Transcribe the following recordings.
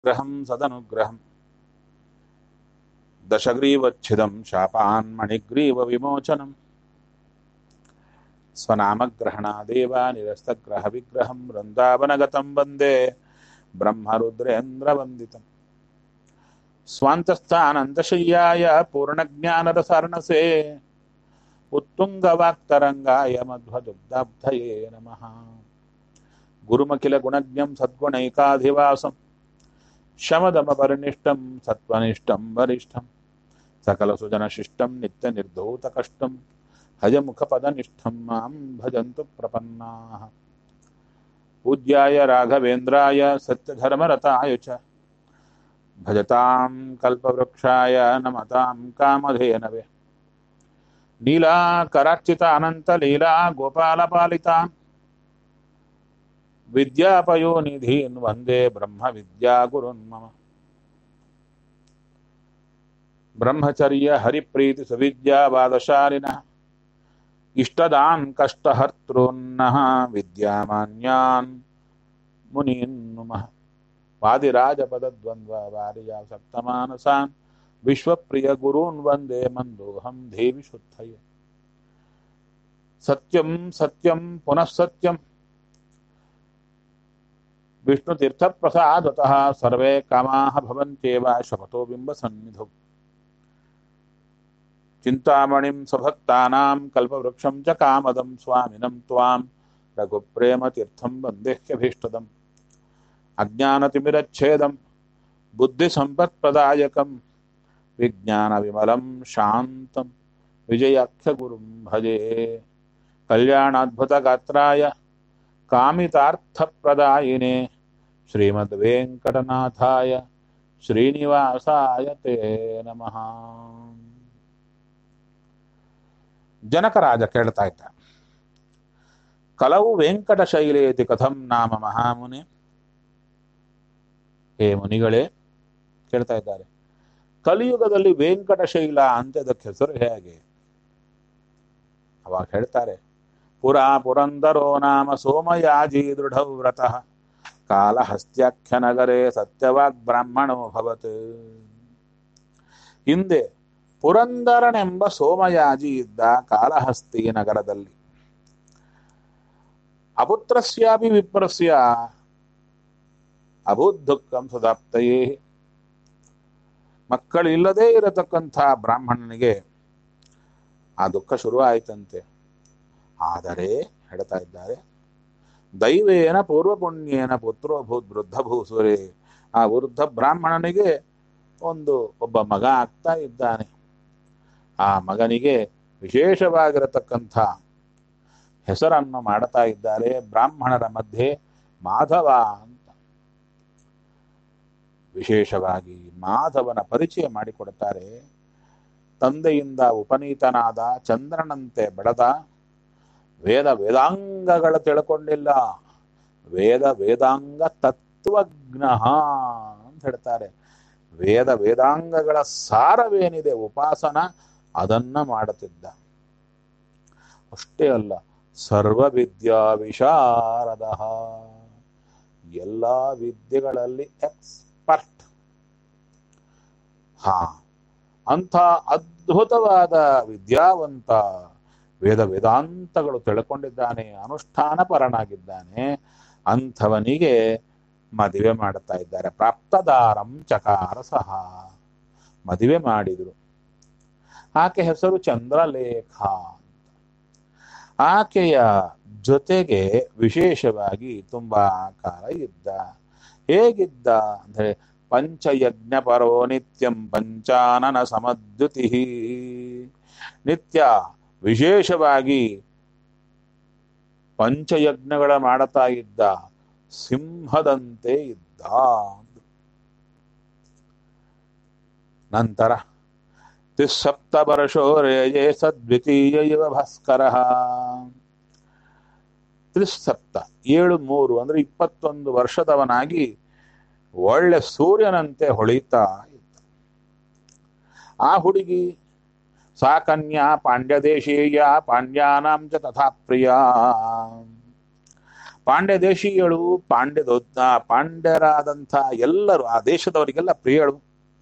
ग्रहं सदनुग्रहम् दशग्रीवच्छिदं शापान्मणिग्रीवविमोचनम् स्वनामग्रहणादेव निरस्तग्रहविग्रहं वृन्दावनगतं वन्दे ब्रह्मरुद्रेन्द्रवन्दितम् स्वान्तस्थानन्दशय्याय पूर्णज्ञानरसार्णसे उत्तुङ्गवाक्तरङ्गाय मध्वदुग्धाब्धये नमः गुरुमखिलगुणज्ञं सद्गुणैकाधिवासं शमदमपरिनिष्टं सत्त्वनिष्ठं वरिष्ठं सकलसुजनशिष्टं नित्यनिर्धूतकष्टं हयमुखपदनिष्ठं मां भजन्तु प्रपन्नाः पूज्याय राघवेन्द्राय सत्यधर्मरताय च भजतां कल्पवृक्षाय नमतां कामधेनवे नीलाकरार्चितानन्तलीला गोपालपालितान् विद्यापयोनिधीन् वन्दे ब्रह्मविद्यागुरुन् मम ब्रह्मचर्य हरिप्रीतिसुविद्यावादशालिनः इष्टदान् कष्टहर्तॄन्नः विद्यामान्यान् मुनीन् नुमः वादिराजपदद्वन्द्ववारिजासक्तमानसान् विश्वप्रियगुरून् वन्दे मन्दोऽहं देवि शुद्धये सत्यं सत्यं पुनः सत्यं विष्णुतीर्थप्रसादतः सर्वे कामाः भवन्त्येव शपथो बिम्बसन्निधौ चिन्तामणिं स्वभक्तानां कल्पवृक्षं च कामदं स्वामिनं त्वां रघुप्रेमतीर्थं वन्देह्यभीष्टदम् अज्ञानतिमिरच्छेदं बुद्धिसम्पत्प्रदायकं विज्ञानविमलं शान्तं विजयाख्यगुरुं भजे कल्याणाद्भुतगात्राय कामितार्थप्रदायिने श्रीमद्वेङ्कटनाथाय ಶ್ರೀನಿವಾಸಾಯ ತೇ ನಮಃ ಜನಕರಾಜ ಕೇಳ್ತಾ ಇದ್ದ ಕಲವು ವೆಂಕಟ ಶೈಲೇತಿ ಕಥಂ ನಾಮ ಮಹಾಮುನಿ ಹೇ ಮುನಿಗಳೇ ಕೇಳ್ತಾ ಇದ್ದಾರೆ ಕಲಿಯುಗದಲ್ಲಿ ವೆಂಕಟಶೈಲ ಅಂತ ಅದಕ್ಕೆ ಹೆಸರು ಹೇಗೆ ಅವಾಗ ಹೇಳ್ತಾರೆ ಪುರಾ ಪುರಂದರೋ ನಾಮ ಸೋಮಯಾಜಿ ದೃಢವ್ರತಃ ಕಾಲಹಸ್ತ್ಯಾಖ್ಯ ನಗರೇ ಸತ್ಯವಾಗ್ ಬ್ರಾಹ್ಮಣೋ ಭವತ್ ಹಿಂದೆ ಪುರಂದರನೆಂಬ ಸೋಮಯಾಜಿ ಇದ್ದ ಕಾಲಹಸ್ತಿ ನಗರದಲ್ಲಿ ಅಪುತ್ರಸ್ಯಾಪಿ ವಿಪ್ರಸ್ಯ ಅಭೂದ್ದುಃಖಂ ಸುಧಾಪ್ತಯೇ ಮಕ್ಕಳಿಲ್ಲದೇ ಇರತಕ್ಕಂಥ ಬ್ರಾಹ್ಮಣನಿಗೆ ಆ ದುಃಖ ಶುರು ಆಯ್ತಂತೆ ಆದರೆ ಹೇಳ್ತಾ ಇದ್ದಾರೆ ದೈವೇನ ಪೂರ್ವಪುಣ್ಯೇನ ಪುತ್ರೋ ಭೂತ್ ವೃದ್ಧ ಭೂಸುರೇ ಆ ವೃದ್ಧ ಬ್ರಾಹ್ಮಣನಿಗೆ ಒಂದು ಒಬ್ಬ ಮಗ ಆಗ್ತಾ ಇದ್ದಾನೆ ಆ ಮಗನಿಗೆ ವಿಶೇಷವಾಗಿರತಕ್ಕಂಥ ಹೆಸರನ್ನು ಮಾಡ್ತಾ ಇದ್ದಾರೆ ಬ್ರಾಹ್ಮಣರ ಮಧ್ಯೆ ಮಾಧವ ಅಂತ ವಿಶೇಷವಾಗಿ ಮಾಧವನ ಪರಿಚಯ ಮಾಡಿಕೊಡ್ತಾರೆ ತಂದೆಯಿಂದ ಉಪನೀತನಾದ ಚಂದ್ರನಂತೆ ಬೆಳೆದ ವೇದ ವೇದಾಂಗಗಳ ತಿಳ್ಕೊಂಡಿಲ್ಲ ವೇದ ವೇದಾಂಗ ತತ್ವಜ್ಞ ಅಂತ ಹೇಳ್ತಾರೆ ವೇದ ವೇದಾಂಗಗಳ ಸಾರವೇನಿದೆ ಉಪಾಸನ ಅದನ್ನ ಮಾಡುತ್ತಿದ್ದ ಅಷ್ಟೇ ಅಲ್ಲ ಸರ್ವ ವಿದ್ಯಾ ವಿಶಾರದ ಎಲ್ಲ ವಿದ್ಯೆಗಳಲ್ಲಿ ಎಕ್ಸ್ಪರ್ಟ್ ಹಾ ಅಂಥ ಅದ್ಭುತವಾದ ವಿದ್ಯಾವಂತ ವೇದ ವೇದಾಂತಗಳು ತಿಳ್ಕೊಂಡಿದ್ದಾನೆ ಅನುಷ್ಠಾನ ಪರನಾಗಿದ್ದಾನೆ ಅಂಥವನಿಗೆ ಮದುವೆ ಮಾಡ್ತಾ ಇದ್ದಾರೆ ಪ್ರಾಪ್ತದಾರಂ ಚಕಾರ ಸಹ ಮದುವೆ ಮಾಡಿದ್ರು ಆಕೆ ಹೆಸರು ಚಂದ್ರಲೇಖ ಆಕೆಯ ಜೊತೆಗೆ ವಿಶೇಷವಾಗಿ ತುಂಬಾ ಕಾಲ ಇದ್ದ ಹೇಗಿದ್ದ ಅಂದ್ರೆ ಪಂಚಯಜ್ಞ ಪರೋ ನಿತ್ಯಂ ಪಂಚಾನನ ಸಮದ್ಯುತಿ ನಿತ್ಯ ವಿಶೇಷವಾಗಿ ಪಂಚಯಜ್ಞಗಳ ಮಾಡುತ್ತಾ ಇದ್ದ ಸಿಂಹದಂತೆ ಇದ್ದ ನಂತರ ತಿಸ್ಸಪ್ತ ವರ್ಷೋ ರೇಯೇ ಸದ್ವಿತೀಯ ಇವ ಭಾಸ್ಕರ ತ್ರಿಸಪ್ತ ಏಳು ಮೂರು ಅಂದ್ರೆ ಇಪ್ಪತ್ತೊಂದು ವರ್ಷದವನಾಗಿ ಒಳ್ಳೆ ಸೂರ್ಯನಂತೆ ಹೊಳಿತಾ ಇದ್ದ ಆ ಹುಡುಗಿ ಸಾ ಕನ್ಯಾ ಪಾಂಡ್ಯದೇಶೀಯ ಪಾಂಡ್ಯಾನಾಂ ಚ ತಥಾ ಪ್ರಿಯ ಪಾಂಡ್ಯ ದೇಶೀಯಳು ಪಾಂಡ್ಯ ದೊಡ್ಡ ಪಾಂಡ್ಯರಾದಂಥ ಎಲ್ಲರೂ ಆ ದೇಶದವರಿಗೆಲ್ಲ ಪ್ರಿಯಳು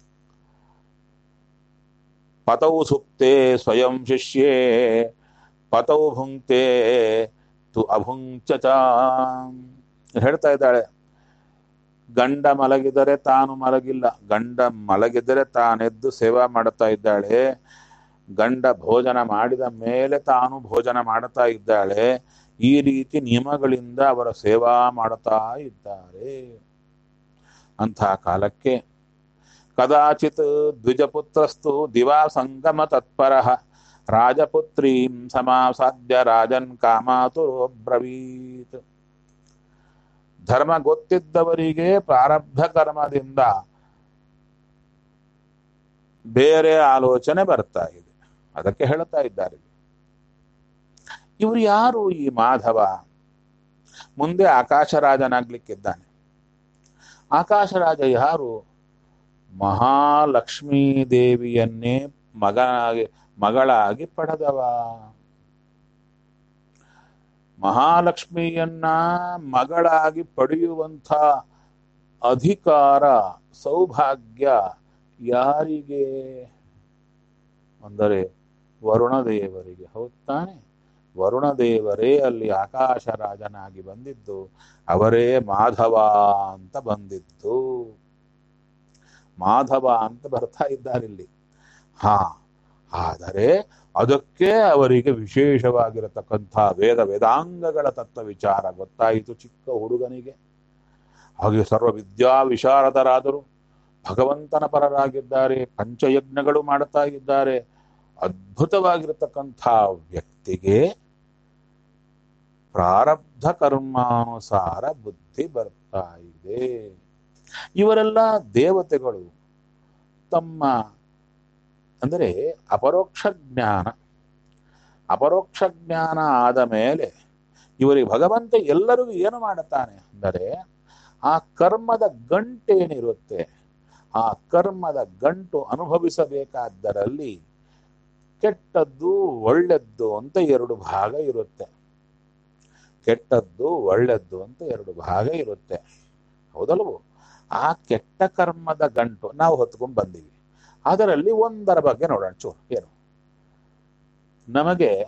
ಪತೌ ಸುಪ್ತೆ ಸ್ವಯಂ ಶಿಷ್ಯೇ ಪತೌ ಭುಂಕ್ತೆ ತು ಅಭುಂಕ್ತ ಚ. ಹೇಳ್ತಾ ಇದ್ದಾಳೆ ಗಂಡ ಮಲಗಿದರೆ ತಾನು ಮಲಗಿಲ್ಲ ಗಂಡ ಮಲಗಿದರೆ ತಾನೆದ್ದು ಸೇವಾ ಮಾಡುತ್ತಾ ಇದ್ದಾಳೆ ಗಂಡ ಭೋಜನ ಮಾಡಿದ ಮೇಲೆ ತಾನು ಭೋಜನ ಮಾಡುತ್ತಾ ಇದ್ದಾಳೆ ಈ ರೀತಿ ನಿಯಮಗಳಿಂದ ಅವರ ಸೇವಾ ಮಾಡುತ್ತಾ ಇದ್ದಾರೆ ಅಂಥ ಕಾಲಕ್ಕೆ ಕದಾಚಿತ್ ದ್ವಿಜಪುತ್ರಸ್ತು ದಿವಾ ಸಂಗಮ ತತ್ಪರ ರಾಜಪುತ್ರೀಂ ಸಮಾಸಾದ್ಯ ರಾಜನ್ ಕಾಮಾತುರೋಬ್ರವೀತ್ ಧರ್ಮ ಗೊತ್ತಿದ್ದವರಿಗೆ ಪ್ರಾರಬ್ಧ ಕರ್ಮದಿಂದ ಬೇರೆ ಆಲೋಚನೆ ಬರ್ತಾ ಇದೆ ಅದಕ್ಕೆ ಹೇಳ್ತಾ ಇದ್ದಾರೆ ಇವರು ಯಾರು ಈ ಮಾಧವ ಮುಂದೆ ಆಕಾಶರಾಜನಾಗ್ಲಿಕ್ಕಿದ್ದಾನೆ ಆಕಾಶರಾಜ ಯಾರು ಮಹಾಲಕ್ಷ್ಮೀ ದೇವಿಯನ್ನೇ ಮಗನಾಗಿ ಮಗಳಾಗಿ ಪಡೆದವ ಮಹಾಲಕ್ಷ್ಮಿಯನ್ನ ಮಗಳಾಗಿ ಪಡೆಯುವಂಥ ಅಧಿಕಾರ ಸೌಭಾಗ್ಯ ಯಾರಿಗೆ ಅಂದರೆ ವರುಣದೇವರಿಗೆ ಹೌದ್ ತಾನೆ ವರುಣದೇವರೇ ಅಲ್ಲಿ ಆಕಾಶರಾಜನಾಗಿ ಬಂದಿದ್ದು ಅವರೇ ಮಾಧವ ಅಂತ ಬಂದಿದ್ದು ಮಾಧವ ಅಂತ ಬರ್ತಾ ಇದ್ದಾರೆ ಇಲ್ಲಿ ಹಾ ಆದರೆ ಅದಕ್ಕೆ ಅವರಿಗೆ ವಿಶೇಷವಾಗಿರತಕ್ಕಂಥ ವೇದ ವೇದಾಂಗಗಳ ತತ್ವ ವಿಚಾರ ಗೊತ್ತಾಯಿತು ಚಿಕ್ಕ ಹುಡುಗನಿಗೆ ಹಾಗೆ ಸರ್ವ ವಿದ್ಯಾ ವಿಶಾರದರಾದರು ಭಗವಂತನ ಪರರಾಗಿದ್ದಾರೆ ಪಂಚಯಜ್ಞಗಳು ಮಾಡುತ್ತಾ ಇದ್ದಾರೆ ಅದ್ಭುತವಾಗಿರತಕ್ಕಂಥ ವ್ಯಕ್ತಿಗೆ ಪ್ರಾರಬ್ಧ ಕರ್ಮಾನುಸಾರ ಬುದ್ಧಿ ಬರ್ತಾ ಇದೆ ಇವರೆಲ್ಲ ದೇವತೆಗಳು ತಮ್ಮ ಅಂದರೆ ಅಪರೋಕ್ಷ ಜ್ಞಾನ ಅಪರೋಕ್ಷ ಜ್ಞಾನ ಆದ ಮೇಲೆ ಇವರಿಗೆ ಭಗವಂತ ಎಲ್ಲರಿಗೂ ಏನು ಮಾಡುತ್ತಾನೆ ಅಂದರೆ ಆ ಕರ್ಮದ ಗಂಟೇನಿರುತ್ತೆ ಆ ಕರ್ಮದ ಗಂಟು ಅನುಭವಿಸಬೇಕಾದ್ದರಲ್ಲಿ ಕೆಟ್ಟದ್ದು ಒಳ್ಳೆದ್ದು ಅಂತ ಎರಡು ಭಾಗ ಇರುತ್ತೆ ಕೆಟ್ಟದ್ದು ಒಳ್ಳೆದ್ದು ಅಂತ ಎರಡು ಭಾಗ ಇರುತ್ತೆ ಹೌದಲ್ವೋ ಆ ಕೆಟ್ಟ ಕರ್ಮದ ಗಂಟು ನಾವು ಹೊತ್ಕೊಂಡ್ ಬಂದೀವಿ ಅದರಲ್ಲಿ ಒಂದರ ಬಗ್ಗೆ ನೋಡೋಣ ಚೂರು ಏನು ನಮಗೆ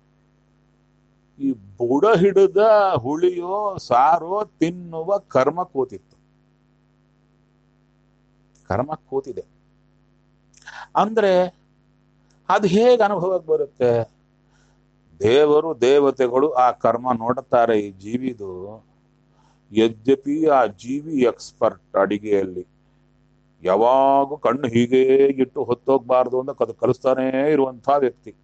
ಈ ಬುಡ ಹಿಡಿದ ಹುಳಿಯೋ ಸಾರೋ ತಿನ್ನುವ ಕರ್ಮ ಕೂತಿತ್ತು ಕರ್ಮ ಕೂತಿದೆ ಅಂದ್ರೆ ಅದು ಹೇಗೆ ಅನುಭವಕ್ಕೆ ಬರುತ್ತೆ ದೇವರು ದೇವತೆಗಳು ಆ ಕರ್ಮ ನೋಡುತ್ತಾರೆ ಈ ಜೀವಿದು ಯದ್ಯಪಿ ಆ ಜೀವಿ ಎಕ್ಸ್ಪರ್ಟ್ ಅಡಿಗೆಯಲ್ಲಿ ಯಾವಾಗ ಕಣ್ಣು ಹೀಗೆ ಇಟ್ಟು ಹೊತ್ತೋಗ್ಬಾರ್ದು ಅಂತ ಕದು ಕಲಿಸ್ತಾನೇ ಇರುವಂತ ವ್ಯಕ್ತಿ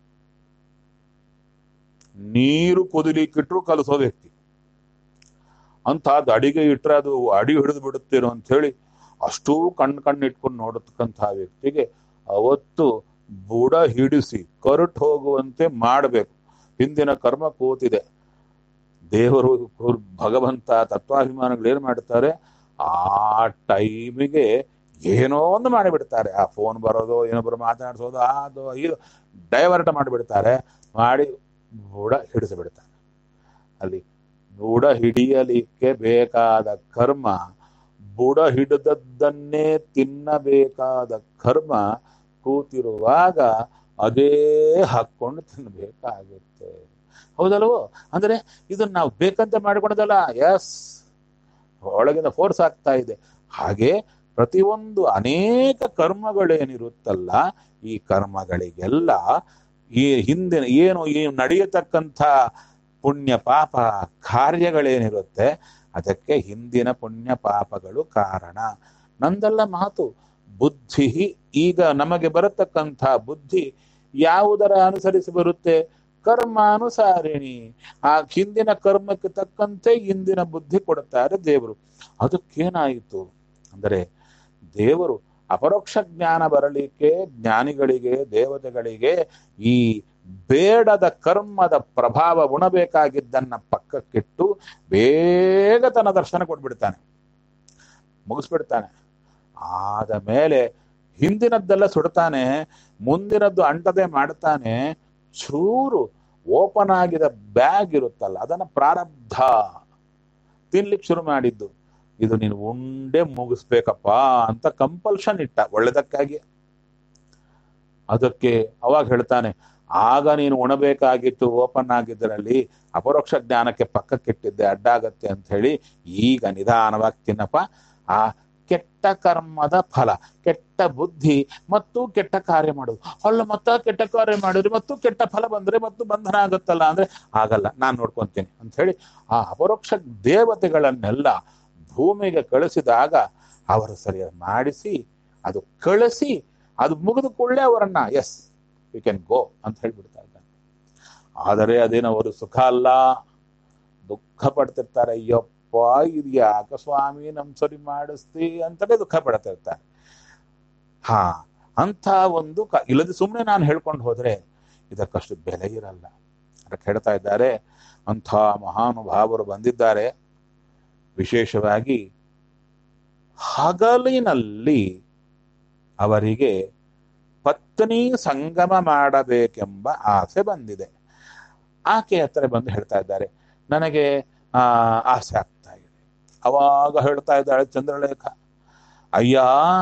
ನೀರು ಕುದಿಲಿಕ್ಕಿಟ್ರು ಕಲಿಸೋ ವ್ಯಕ್ತಿ ಅಂತಹದ್ದು ಅಡಿಗೆ ಇಟ್ರೆ ಅದು ಅಡಿ ಹಿಡಿದು ಬಿಡುತ್ತೇನೋ ಅಂತ ಹೇಳಿ ಅಷ್ಟೂ ಕಣ್ಣು ಕಣ್ಣು ಇಟ್ಕೊಂಡು ನೋಡತಕ್ಕಂಥ ವ್ಯಕ್ತಿಗೆ ಅವತ್ತು ಬುಡ ಹಿಡಿಸಿ ಕರುಟ್ ಹೋಗುವಂತೆ ಮಾಡಬೇಕು ಹಿಂದಿನ ಕರ್ಮ ಕೂತಿದೆ ದೇವರು ಭಗವಂತ ತತ್ವಾಭಿಮಾನಿಗಳು ಏನ್ ಮಾಡ್ತಾರೆ ಆ ಟೈಮಿಗೆ ಏನೋ ಒಂದು ಮಾಡಿಬಿಡ್ತಾರೆ ಆ ಫೋನ್ ಬರೋದು ಏನೊಬ್ಬರು ಮಾತನಾಡಿಸೋದು ಅದು ಇದು ಡೈವರ್ಟ್ ಮಾಡಿಬಿಡ್ತಾರೆ ಮಾಡಿ ಬುಡ ಹಿಡಿಸಿಬಿಡ್ತಾನೆ ಅಲ್ಲಿ ಬುಡ ಹಿಡಿಯಲಿಕ್ಕೆ ಬೇಕಾದ ಕರ್ಮ ಬುಡ ಹಿಡಿದದ್ದನ್ನೇ ತಿನ್ನಬೇಕಾದ ಕರ್ಮ ಕೂತಿರುವಾಗ ಅದೇ ಹಾಕೊಂಡು ತಿನ್ನಬೇಕಾಗುತ್ತೆ ಹೌದಲ್ವೋ ಅಂದ್ರೆ ಇದನ್ನ ನಾವು ಬೇಕಂತ ಮಾಡಿಕೊಂಡದಲ್ಲ ಎಸ್ ಒಳಗಿಂದ ಫೋರ್ಸ್ ಆಗ್ತಾ ಇದೆ ಹಾಗೆ ಪ್ರತಿಯೊಂದು ಅನೇಕ ಕರ್ಮಗಳೇನಿರುತ್ತಲ್ಲ ಈ ಕರ್ಮಗಳಿಗೆಲ್ಲ ಈ ಹಿಂದಿನ ಏನು ಈ ನಡೆಯತಕ್ಕಂಥ ಪುಣ್ಯ ಪಾಪ ಕಾರ್ಯಗಳೇನಿರುತ್ತೆ ಅದಕ್ಕೆ ಹಿಂದಿನ ಪುಣ್ಯ ಪಾಪಗಳು ಕಾರಣ ನಂದಲ್ಲ ಮಾತು ಬುದ್ಧಿ ಈಗ ನಮಗೆ ಬರತಕ್ಕಂಥ ಬುದ್ಧಿ ಯಾವುದರ ಅನುಸರಿಸಿ ಬರುತ್ತೆ ಕರ್ಮಾನುಸಾರಿಣಿ ಆ ಹಿಂದಿನ ಕರ್ಮಕ್ಕೆ ತಕ್ಕಂತೆ ಇಂದಿನ ಬುದ್ಧಿ ಕೊಡುತ್ತಾರೆ ದೇವರು ಅದಕ್ಕೇನಾಯಿತು ಅಂದರೆ ದೇವರು ಅಪರೋಕ್ಷ ಜ್ಞಾನ ಬರಲಿಕ್ಕೆ ಜ್ಞಾನಿಗಳಿಗೆ ದೇವತೆಗಳಿಗೆ ಈ ಬೇಡದ ಕರ್ಮದ ಪ್ರಭಾವ ಉಣಬೇಕಾಗಿದ್ದನ್ನ ಪಕ್ಕಕ್ಕಿಟ್ಟು ಬೇಗ ತನ್ನ ದರ್ಶನ ಕೊಟ್ಬಿಡ್ತಾನೆ ಮುಗಿಸ್ಬಿಡ್ತಾನೆ ಆದ ಮೇಲೆ ಹಿಂದಿನದ್ದೆಲ್ಲ ಸುಡ್ತಾನೆ ಮುಂದಿನದ್ದು ಅಂಟದೆ ಮಾಡ್ತಾನೆ ಚೂರು ಓಪನ್ ಆಗಿದ ಬ್ಯಾಗ್ ಇರುತ್ತಲ್ಲ ಅದನ್ನ ಪ್ರಾರಬ್ಧ ತಿನ್ಲಿಕ್ಕೆ ಶುರು ಮಾಡಿದ್ದು ಇದು ನೀನು ಉಂಡೆ ಮುಗಿಸ್ಬೇಕಪ್ಪ ಅಂತ ಕಂಪಲ್ಷನ್ ಇಟ್ಟ ಒಳ್ಳೆದಕ್ಕಾಗಿ ಅದಕ್ಕೆ ಅವಾಗ ಹೇಳ್ತಾನೆ ಆಗ ನೀನು ಉಣಬೇಕಾಗಿತ್ತು ಓಪನ್ ಆಗಿದ್ದರಲ್ಲಿ ಅಪರೋಕ್ಷ ಜ್ಞಾನಕ್ಕೆ ಪಕ್ಕಕ್ಕಿಟ್ಟಿದ್ದೆ ಅಡ್ಡಾಗತ್ತೆ ಅಂತ ಹೇಳಿ ಈಗ ನಿಧಾನವಾಗಿ ತಿನ್ನಪ್ಪ ಆ ಕೆಟ್ಟ ಕರ್ಮದ ಫಲ ಕೆಟ್ಟ ಬುದ್ಧಿ ಮತ್ತು ಕೆಟ್ಟ ಕಾರ್ಯ ಮಾಡುದು ಅಲ್ಲ ಮತ್ತ ಕೆಟ್ಟ ಕಾರ್ಯ ಮಾಡಿದ್ರೆ ಮತ್ತು ಕೆಟ್ಟ ಫಲ ಬಂದ್ರೆ ಮತ್ತು ಬಂಧನ ಆಗುತ್ತಲ್ಲ ಅಂದ್ರೆ ಆಗಲ್ಲ ನಾನು ನೋಡ್ಕೊಂತೀನಿ ಅಂತ ಹೇಳಿ ಆ ಅಪರೋಕ್ಷ ದೇವತೆಗಳನ್ನೆಲ್ಲ ಭೂಮಿಗೆ ಕಳಿಸಿದಾಗ ಅವರು ಸರಿಯಾಗಿ ಮಾಡಿಸಿ ಅದು ಕಳಿಸಿ ಅದು ಮುಗಿದ ಕೂಡಲೇ ಅವರನ್ನ ಎಸ್ ಯು ಕ್ಯಾನ್ ಗೋ ಅಂತ ಹೇಳ್ಬಿಡ್ತಾ ಇದ್ದಾನೆ ಆದರೆ ಅದೇನೋ ಅವರು ಸುಖ ಅಲ್ಲ ದುಃಖ ಪಡ್ತಿರ್ತಾರೆ ಅಯ್ಯಪ್ಪ ಇದು ಯಾಕೆ ಸ್ವಾಮಿ ನಮ್ ಸರಿ ಮಾಡಿಸ್ತಿ ಅಂತಲೇ ದುಃಖ ಪಡ್ತಾ ಇರ್ತಾರೆ ಹಾ ಅಂತ ಒಂದು ಕ ಇಲ್ಲದೆ ಸುಮ್ಮನೆ ನಾನು ಹೇಳ್ಕೊಂಡು ಹೋದ್ರೆ ಇದಕ್ಕಷ್ಟು ಬೆಲೆ ಇರಲ್ಲ ಅದಕ್ಕೆ ಹೇಳ್ತಾ ಇದ್ದಾರೆ ಅಂಥ ಮಹಾನುಭಾವರು ಬಂದಿದ್ದಾರೆ ವಿಶೇಷವಾಗಿ ಹಗಲಿನಲ್ಲಿ ಅವರಿಗೆ ಪತ್ನಿ ಸಂಗಮ ಮಾಡಬೇಕೆಂಬ ಆಸೆ ಬಂದಿದೆ ಆಕೆ ಹತ್ರ ಬಂದು ಹೇಳ್ತಾ ಇದ್ದಾರೆ ನನಗೆ ಆ ಆಸೆ ಆಗ್ತಾ ಇದೆ ಅವಾಗ ಹೇಳ್ತಾ ಇದ್ದಾಳೆ ಚಂದ್ರಲೇಖ ಅಯ್ಯ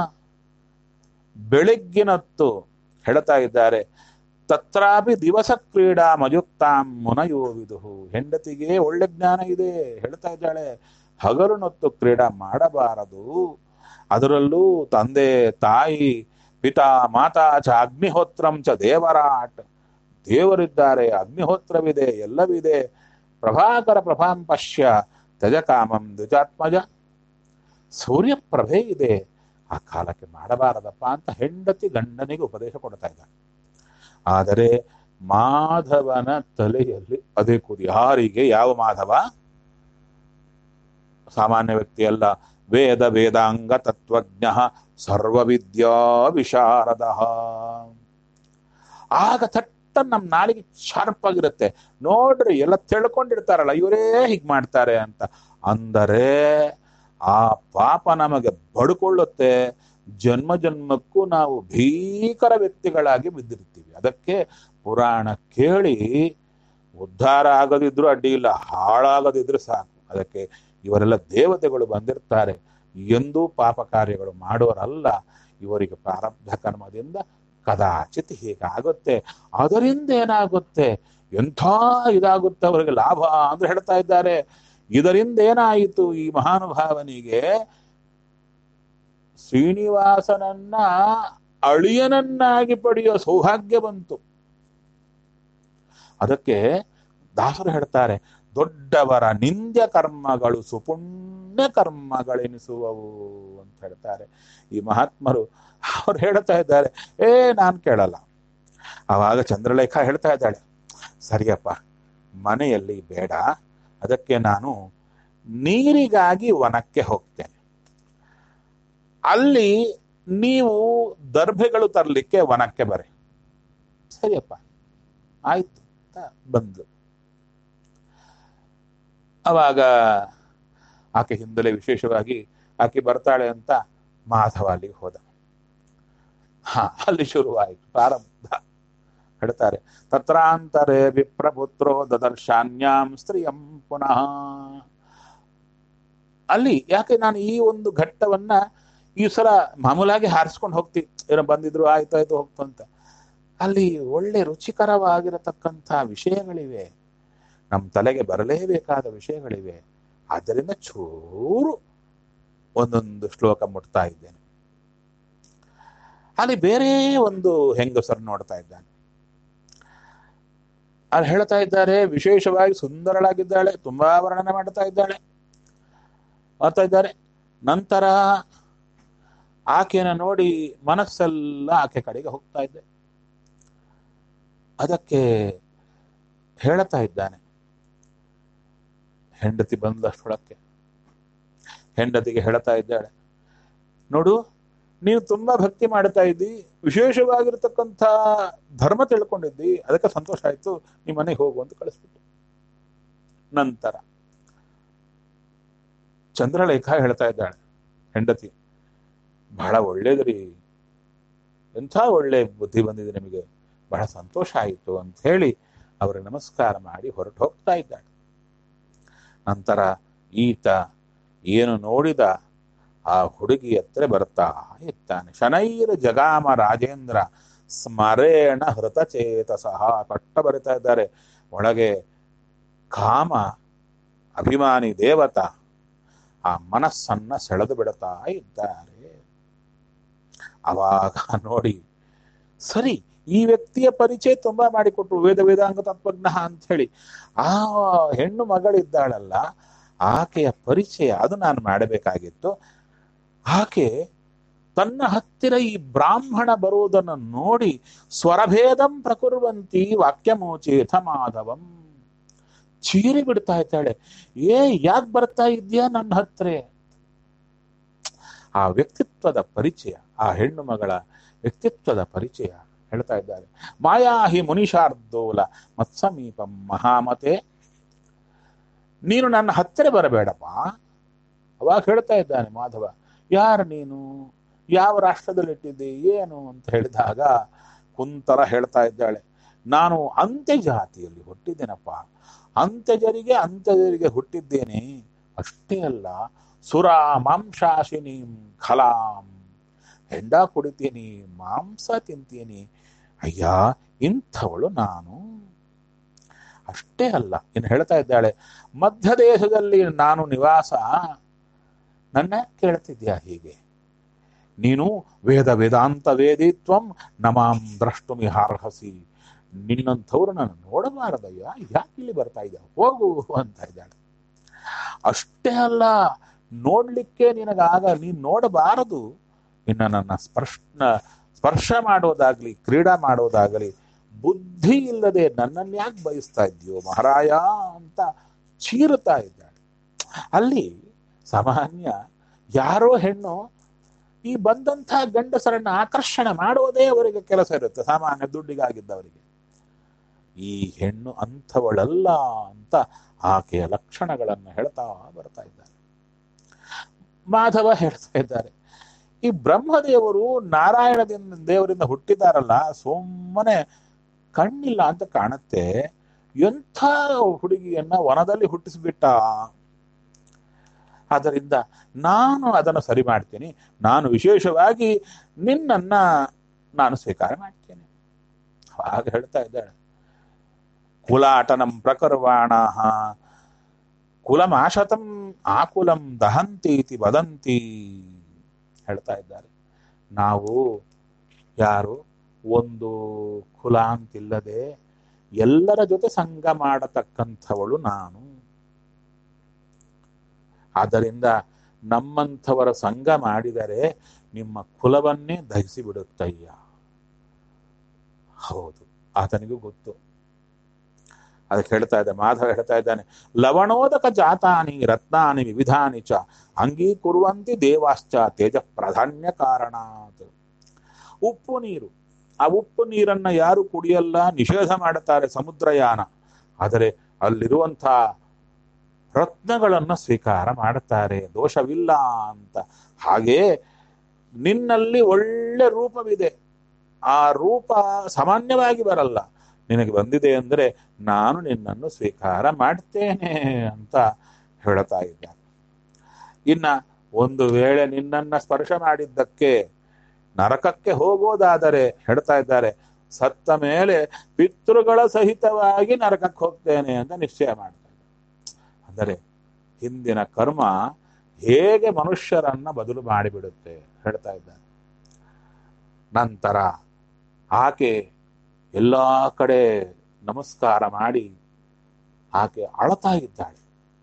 ಬೆಳಗ್ಗಿನತ್ತು ಹೇಳ್ತಾ ಇದ್ದಾರೆ ತತ್ರಾಪಿ ದಿವಸ ಕ್ರೀಡಾ ಮಯುಕ್ತಾಂ ಮುನಯೋವಿದು ಹೆಂಡತಿಗೆ ಒಳ್ಳೆ ಜ್ಞಾನ ಇದೆ ಹೇಳ್ತಾ ಇದ್ದಾಳೆ ಹಗಲುನೊತ್ತು ಕ್ರೀಡಾ ಮಾಡಬಾರದು ಅದರಲ್ಲೂ ತಂದೆ ತಾಯಿ ಪಿತಾ ಮಾತಾ ಚ ಅಗ್ನಿಹೋತ್ರಂ ಚ ದೇವರಾಟ್ ದೇವರಿದ್ದಾರೆ ಅಗ್ನಿಹೋತ್ರವಿದೆ ಎಲ್ಲವಿದೆ ಪ್ರಭಾಕರ ಪ್ರಭಾಂ ಪಶ್ಯ ತ್ಯಜಕಾಮಂ ದ್ವಿಜಾತ್ಮಜ ಸೂರ್ಯಪ್ರಭೆ ಇದೆ ಆ ಕಾಲಕ್ಕೆ ಮಾಡಬಾರದಪ್ಪ ಅಂತ ಹೆಂಡತಿ ಗಂಡನಿಗೆ ಉಪದೇಶ ಕೊಡ್ತಾ ಇದ್ದಾನೆ ಆದರೆ ಮಾಧವನ ತಲೆಯಲ್ಲಿ ಅದೇ ಕುರಿ ಯಾರಿಗೆ ಯಾವ ಮಾಧವ ಸಾಮಾನ್ಯ ವ್ಯಕ್ತಿ ಅಲ್ಲ ವೇದ ವೇದಾಂಗ ತತ್ವಜ್ಞ ಸರ್ವವಿದ್ಯಾ ವಿಶಾರದ ಆಗ ಥಟ್ಟ ನಮ್ಮ ನಾಲಿಗೆ ಶಾರ್ಪ್ ಆಗಿರುತ್ತೆ ನೋಡ್ರಿ ಎಲ್ಲ ತಿಳ್ಕೊಂಡಿರ್ತಾರಲ್ಲ ಇವರೇ ಹೀಗ್ ಮಾಡ್ತಾರೆ ಅಂತ ಅಂದರೆ ಆ ಪಾಪ ನಮಗೆ ಬಡ್ಕೊಳ್ಳುತ್ತೆ ಜನ್ಮ ಜನ್ಮಕ್ಕೂ ನಾವು ಭೀಕರ ವ್ಯಕ್ತಿಗಳಾಗಿ ಬಿದ್ದಿರ್ತೀವಿ ಅದಕ್ಕೆ ಪುರಾಣ ಕೇಳಿ ಉದ್ಧಾರ ಆಗದಿದ್ರು ಅಡ್ಡಿ ಇಲ್ಲ ಹಾಳಾಗದಿದ್ರು ಸಾಕು ಅದಕ್ಕೆ ಇವರೆಲ್ಲ ದೇವತೆಗಳು ಬಂದಿರ್ತಾರೆ ಎಂದೂ ಪಾಪ ಕಾರ್ಯಗಳು ಮಾಡೋರಲ್ಲ ಇವರಿಗೆ ಪ್ರಾರಬ್ಧ ಕರ್ಮದಿಂದ ಕದಾಚಿತ್ ಹೀಗಾಗುತ್ತೆ ಅದರಿಂದ ಏನಾಗುತ್ತೆ ಎಂಥ ಇದಾಗುತ್ತೆ ಅವರಿಗೆ ಲಾಭ ಅಂದ್ರೆ ಹೇಳ್ತಾ ಇದ್ದಾರೆ ಇದರಿಂದ ಏನಾಯಿತು ಈ ಮಹಾನುಭಾವನಿಗೆ ಶ್ರೀನಿವಾಸನನ್ನ ಅಳಿಯನನ್ನಾಗಿ ಪಡೆಯೋ ಸೌಭಾಗ್ಯ ಬಂತು ಅದಕ್ಕೆ ದಾಸರು ಹೇಳ್ತಾರೆ ದೊಡ್ಡವರ ನಿಂದ್ಯ ಕರ್ಮಗಳು ಸುಪುಣ್ಯ ಕರ್ಮಗಳೆನಿಸುವವು ಅಂತ ಹೇಳ್ತಾರೆ ಈ ಮಹಾತ್ಮರು ಅವ್ರು ಹೇಳ್ತಾ ಇದ್ದಾರೆ ಏ ನಾನು ಕೇಳಲ್ಲ ಅವಾಗ ಚಂದ್ರಲೇಖ ಹೇಳ್ತಾ ಇದ್ದಾಳೆ ಸರಿಯಪ್ಪ ಮನೆಯಲ್ಲಿ ಬೇಡ ಅದಕ್ಕೆ ನಾನು ನೀರಿಗಾಗಿ ವನಕ್ಕೆ ಹೋಗ್ತೇನೆ ಅಲ್ಲಿ ನೀವು ದರ್ಭೆಗಳು ತರಲಿಕ್ಕೆ ವನಕ್ಕೆ ಬರೆ ಸರಿಯಪ್ಪ ಆಯ್ತು ಅಂತ ಬಂದ್ಲು ಅವಾಗ ಆಕೆ ಹಿಂದಲೇ ವಿಶೇಷವಾಗಿ ಆಕೆ ಬರ್ತಾಳೆ ಅಂತ ಮಾಧವ ಅಲ್ಲಿಗೆ ಹೋದ ಹಾ ಅಲ್ಲಿ ಶುರುವಾಯಿತು ಪ್ರಾರಂಭ ಹೇಳ್ತಾರೆ ತತ್ರಾಂತರೇ ವಿಪ್ರಪುತ್ರೋ ದದರ್ಶಾನ್ಯಾಂ ಸ್ತ್ರೀಯಂ ಪುನಃ ಅಲ್ಲಿ ಯಾಕೆ ನಾನು ಈ ಒಂದು ಘಟ್ಟವನ್ನ ಈ ಸಲ ಮಾಮೂಲಾಗಿ ಹಾರಿಸ್ಕೊಂಡು ಹೋಗ್ತೀವಿ ಏನೋ ಬಂದಿದ್ರು ಆಯ್ತು ಆಯ್ತು ಹೋಗ್ತು ಅಂತ ಅಲ್ಲಿ ಒಳ್ಳೆ ರುಚಿಕರವಾಗಿರತಕ್ಕಂಥ ವಿಷಯಗಳಿವೆ ನಮ್ಮ ತಲೆಗೆ ಬರಲೇಬೇಕಾದ ವಿಷಯಗಳಿವೆ ಆದ್ದರಿಂದ ಚೂರು ಒಂದೊಂದು ಶ್ಲೋಕ ಮುಟ್ತಾ ಇದ್ದೇನೆ ಅಲ್ಲಿ ಬೇರೆ ಒಂದು ಹೆಂಗಸರು ನೋಡ್ತಾ ಇದ್ದಾನೆ ಅಲ್ಲಿ ಹೇಳ್ತಾ ಇದ್ದಾರೆ ವಿಶೇಷವಾಗಿ ಸುಂದರಳಾಗಿದ್ದಾಳೆ ತುಂಬಾ ವರ್ಣನೆ ಮಾಡ್ತಾ ಇದ್ದಾಳೆ ಮಾಡ್ತಾ ಇದ್ದಾರೆ ನಂತರ ಆಕೆನ ನೋಡಿ ಮನಸ್ಸೆಲ್ಲ ಆಕೆ ಕಡೆಗೆ ಹೋಗ್ತಾ ಇದ್ದೆ ಅದಕ್ಕೆ ಹೇಳ್ತಾ ಇದ್ದಾನೆ ಹೆಂಡತಿ ಬಂದಷ್ಟೊಳಕ್ಕೆ ಹೆಂಡತಿಗೆ ಹೇಳ್ತಾ ಇದ್ದಾಳೆ ನೋಡು ನೀವು ತುಂಬಾ ಭಕ್ತಿ ಮಾಡ್ತಾ ಇದ್ದಿ ವಿಶೇಷವಾಗಿರ್ತಕ್ಕಂಥ ಧರ್ಮ ತಿಳ್ಕೊಂಡಿದ್ದಿ ಅದಕ್ಕೆ ಸಂತೋಷ ಆಯ್ತು ನಿಮ್ಮ ಮನೆಗೆ ಹೋಗು ಅಂತ ಕಳಿಸ್ಬಿಟ್ಟು ನಂತರ ಚಂದ್ರಲೇಖ ಹೇಳ್ತಾ ಇದ್ದಾಳೆ ಹೆಂಡತಿ ಬಹಳ ಒಳ್ಳೇದ್ರಿ ಎಂಥ ಒಳ್ಳೆ ಬುದ್ಧಿ ಬಂದಿದೆ ನಿಮಗೆ ಬಹಳ ಸಂತೋಷ ಆಯಿತು ಅಂತ ಹೇಳಿ ಅವರಿಗೆ ನಮಸ್ಕಾರ ಮಾಡಿ ಹೊರಟು ಹೋಗ್ತಾ ಇದ್ದಾಳೆ ನಂತರ ಈತ ಏನು ನೋಡಿದ ಆ ಹುಡುಗಿ ಹತ್ರ ಬರ್ತಾ ಇದ್ದಾನೆ ಶನೈರ ಜಗಾಮ ರಾಜೇಂದ್ರ ಸ್ಮರೇಣ ಹೃತಚೇತಸಃ ಕಟ್ಟ ಬರಿತಾ ಇದ್ದಾರೆ ಒಳಗೆ ಕಾಮ ಅಭಿಮಾನಿ ದೇವತ ಆ ಮನಸ್ಸನ್ನ ಸೆಳೆದು ಬಿಡ್ತಾ ಇದ್ದಾರೆ ಅವಾಗ ನೋಡಿ ಸರಿ ಈ ವ್ಯಕ್ತಿಯ ಪರಿಚಯ ತುಂಬಾ ಮಾಡಿಕೊಟ್ರು ವೇದ ವೇದಾಂಗ ತತ್ವಜ್ಞ ಅಂತ ಹೇಳಿ ಆ ಹೆಣ್ಣು ಮಗಳಿದ್ದಾಳಲ್ಲ ಆಕೆಯ ಪರಿಚಯ ಅದು ನಾನು ಮಾಡಬೇಕಾಗಿತ್ತು ಆಕೆ ತನ್ನ ಹತ್ತಿರ ಈ ಬ್ರಾಹ್ಮಣ ಬರುವುದನ್ನು ನೋಡಿ ಸ್ವರಭೇದಂ ಪ್ರಕುರ್ವಂತಿ ವಾಕ್ಯಮೋಚೇಥ ಮಾಧವಂ ಚೀರಿ ಬಿಡ್ತಾ ಇದ್ದಾಳೆ ಏ ಯಾಕೆ ಬರ್ತಾ ಇದೆಯಾ ನನ್ನ ಹತ್ರ ಆ ವ್ಯಕ್ತಿತ್ವದ ಪರಿಚಯ ಆ ಹೆಣ್ಣು ಮಗಳ ವ್ಯಕ್ತಿತ್ವದ ಪರಿಚಯ ಹೇಳ್ತಾ ಇದ್ದಾರೆ ಮಾಯಾಹಿ ಮುನಿಷಾರ್ದೋಲ ಮತ್ಸಮೀಪಂ ಮಹಾಮತೆ ನೀನು ನನ್ನ ಹತ್ತಿರ ಬರಬೇಡಪ್ಪ ಅವಾಗ ಹೇಳ್ತಾ ಇದ್ದಾನೆ ಮಾಧವ ಯಾರು ನೀನು ಯಾವ ರಾಷ್ಟ್ರದಲ್ಲಿ ಇಟ್ಟಿದ್ದೆ ಏನು ಅಂತ ಹೇಳಿದಾಗ ಕುಂತಲ ಹೇಳ್ತಾ ಇದ್ದಾಳೆ ನಾನು ಅಂತ್ಯ ಜಾತಿಯಲ್ಲಿ ಹುಟ್ಟಿದ್ದೇನಪ್ಪ ಅಂತ್ಯಜರಿಗೆ ಅಂತ್ಯಜರಿಗೆ ಹುಟ್ಟಿದ್ದೇನೆ ಅಷ್ಟೇ ಅಲ್ಲ ಸುರ ಮಾಂಸಾಶಿನಿ ಖಲಾಂ ಹೆಂಡ ಕುಡಿತೀನಿ ಮಾಂಸ ತಿಂತೀನಿ ಅಯ್ಯ ಇಂಥವಳು ನಾನು ಅಷ್ಟೇ ಅಲ್ಲ ಇನ್ನು ಹೇಳ್ತಾ ಇದ್ದಾಳೆ ಮಧ್ಯ ದೇಶದಲ್ಲಿ ನಾನು ನಿವಾಸ ನನ್ನ ಕೇಳ್ತಿದ್ಯಾ ಹೀಗೆ ನೀನು ವೇದ ವೇದಾಂತ ವೇದಿತ್ವಂ ನಮಾಂ ದ್ರಷ್ಟುಮಿಹಾರ್ಹಸಿ ನಿನ್ನಂಥವ್ರು ನಾನು ನೋಡಬಾರದಯ್ಯ ಯಾಕೆ ಇಲ್ಲಿ ಬರ್ತಾ ಇದ್ದ ಹೋಗು ಅಂತ ಇದ್ದಾಳೆ ಅಷ್ಟೇ ಅಲ್ಲ ನೋಡ್ಲಿಕ್ಕೆ ನಿನಗಾಗ ನೀನ್ ನೋಡಬಾರದು ಇನ್ನು ನನ್ನ ಸ್ಪರ್ಶ ಸ್ಪರ್ಶ ಮಾಡೋದಾಗ್ಲಿ ಕ್ರೀಡಾ ಮಾಡೋದಾಗಲಿ ಬುದ್ಧಿ ಇಲ್ಲದೆ ನನ್ನನ್ನು ಯಾಕೆ ಬಯಸ್ತಾ ಇದ್ಯೋ ಮಹಾರಾಯ ಅಂತ ಚೀರುತ್ತಾ ಇದ್ದಾಳೆ ಅಲ್ಲಿ ಸಾಮಾನ್ಯ ಯಾರೋ ಹೆಣ್ಣು ಈ ಬಂದಂಥ ಗಂಡಸರನ್ನ ಆಕರ್ಷಣೆ ಮಾಡೋದೇ ಅವರಿಗೆ ಕೆಲಸ ಇರುತ್ತೆ ಸಾಮಾನ್ಯ ದುಡ್ಡಿಗಾಗಿದ್ದವರಿಗೆ ಈ ಹೆಣ್ಣು ಅಂಥವಳಲ್ಲ ಅಂತ ಆಕೆಯ ಲಕ್ಷಣಗಳನ್ನು ಹೇಳ್ತಾ ಬರ್ತಾ ಇದ್ದಾರೆ ಮಾಧವ ಹೇಳ್ತಾ ಇದ್ದಾರೆ ಈ ಬ್ರಹ್ಮದೇವರು ನಾರಾಯಣದಿಂದ ದೇವರಿಂದ ಹುಟ್ಟಿದಾರಲ್ಲ ಸುಮ್ಮನೆ ಕಣ್ಣಿಲ್ಲ ಅಂತ ಕಾಣುತ್ತೆ ಎಂಥ ಹುಡುಗಿಯನ್ನ ವನದಲ್ಲಿ ಹುಟ್ಟಿಸ್ಬಿಟ್ಟ ಆದ್ದರಿಂದ ನಾನು ಅದನ್ನು ಸರಿ ಮಾಡ್ತೀನಿ ನಾನು ವಿಶೇಷವಾಗಿ ನಿನ್ನನ್ನ ನಾನು ಸ್ವೀಕಾರ ಮಾಡ್ತೇನೆ ಹಾಗೆ ಹೇಳ್ತಾ ಇದ್ದಾಳೆ ಕುಲಾಟನಂ ಪ್ರಕರ್ವಾಣ ಕುಲಮಾಶತಂ ಆಕುಲಂ ದಹಂತೀತಿ ವದಂತಿ ಹೇಳ್ತಾ ಇದ್ದಾರೆ ನಾವು ಯಾರು ಒಂದು ಕುಲ ಅಂತಿಲ್ಲದೆ ಎಲ್ಲರ ಜೊತೆ ಸಂಘ ಮಾಡತಕ್ಕಂಥವಳು ನಾನು ಆದ್ದರಿಂದ ನಮ್ಮಂಥವರ ಸಂಘ ಮಾಡಿದರೆ ನಿಮ್ಮ ಕುಲವನ್ನೇ ದಹಿಸಿ ಬಿಡುತ್ತಯ್ಯ ಹೌದು ಆತನಿಗೂ ಗೊತ್ತು ಅದಕ್ಕೆ ಹೇಳ್ತಾ ಇದ್ದ ಮಾಧವ ಹೇಳ್ತಾ ಇದ್ದಾನೆ ಲವಣೋದಕ ಜಾತಾನಿ ರತ್ನಾನಿ ವಿವಿಧಾನಿ ಚ ಅಂಗೀಕುರುವಂತಿ ದೇವಾಶ್ಚ ತೇಜ ಪ್ರಾಧಾನ್ಯ ಕಾರಣಾತ್ ಉಪ್ಪು ನೀರು ಆ ಉಪ್ಪು ನೀರನ್ನ ಯಾರು ಕುಡಿಯಲ್ಲ ನಿಷೇಧ ಮಾಡುತ್ತಾರೆ ಸಮುದ್ರಯಾನ ಆದರೆ ಅಲ್ಲಿರುವಂಥ ರತ್ನಗಳನ್ನು ಸ್ವೀಕಾರ ಮಾಡುತ್ತಾರೆ ದೋಷವಿಲ್ಲ ಅಂತ ಹಾಗೇ ನಿನ್ನಲ್ಲಿ ಒಳ್ಳೆ ರೂಪವಿದೆ ಆ ರೂಪ ಸಾಮಾನ್ಯವಾಗಿ ಬರಲ್ಲ ನಿನಗೆ ಬಂದಿದೆ ಅಂದರೆ ನಾನು ನಿನ್ನನ್ನು ಸ್ವೀಕಾರ ಮಾಡ್ತೇನೆ ಅಂತ ಹೇಳ್ತಾ ಇದ್ದಾರೆ ಇನ್ನ ಒಂದು ವೇಳೆ ನಿನ್ನನ್ನ ಸ್ಪರ್ಶ ಮಾಡಿದ್ದಕ್ಕೆ ನರಕಕ್ಕೆ ಹೋಗೋದಾದರೆ ಹೇಳ್ತಾ ಇದ್ದಾರೆ ಸತ್ತ ಮೇಲೆ ಪಿತೃಗಳ ಸಹಿತವಾಗಿ ನರಕಕ್ಕೆ ಹೋಗ್ತೇನೆ ಅಂತ ನಿಶ್ಚಯ ಮಾಡ್ತಾರೆ ಅಂದರೆ ಹಿಂದಿನ ಕರ್ಮ ಹೇಗೆ ಮನುಷ್ಯರನ್ನ ಬದಲು ಮಾಡಿಬಿಡುತ್ತೆ ಹೇಳ್ತಾ ಇದ್ದಾರೆ ನಂತರ ಆಕೆ ಎಲ್ಲ ಕಡೆ ನಮಸ್ಕಾರ ಮಾಡಿ ಆಕೆ ಅಳತಾ ಇದ್ದಾಳೆ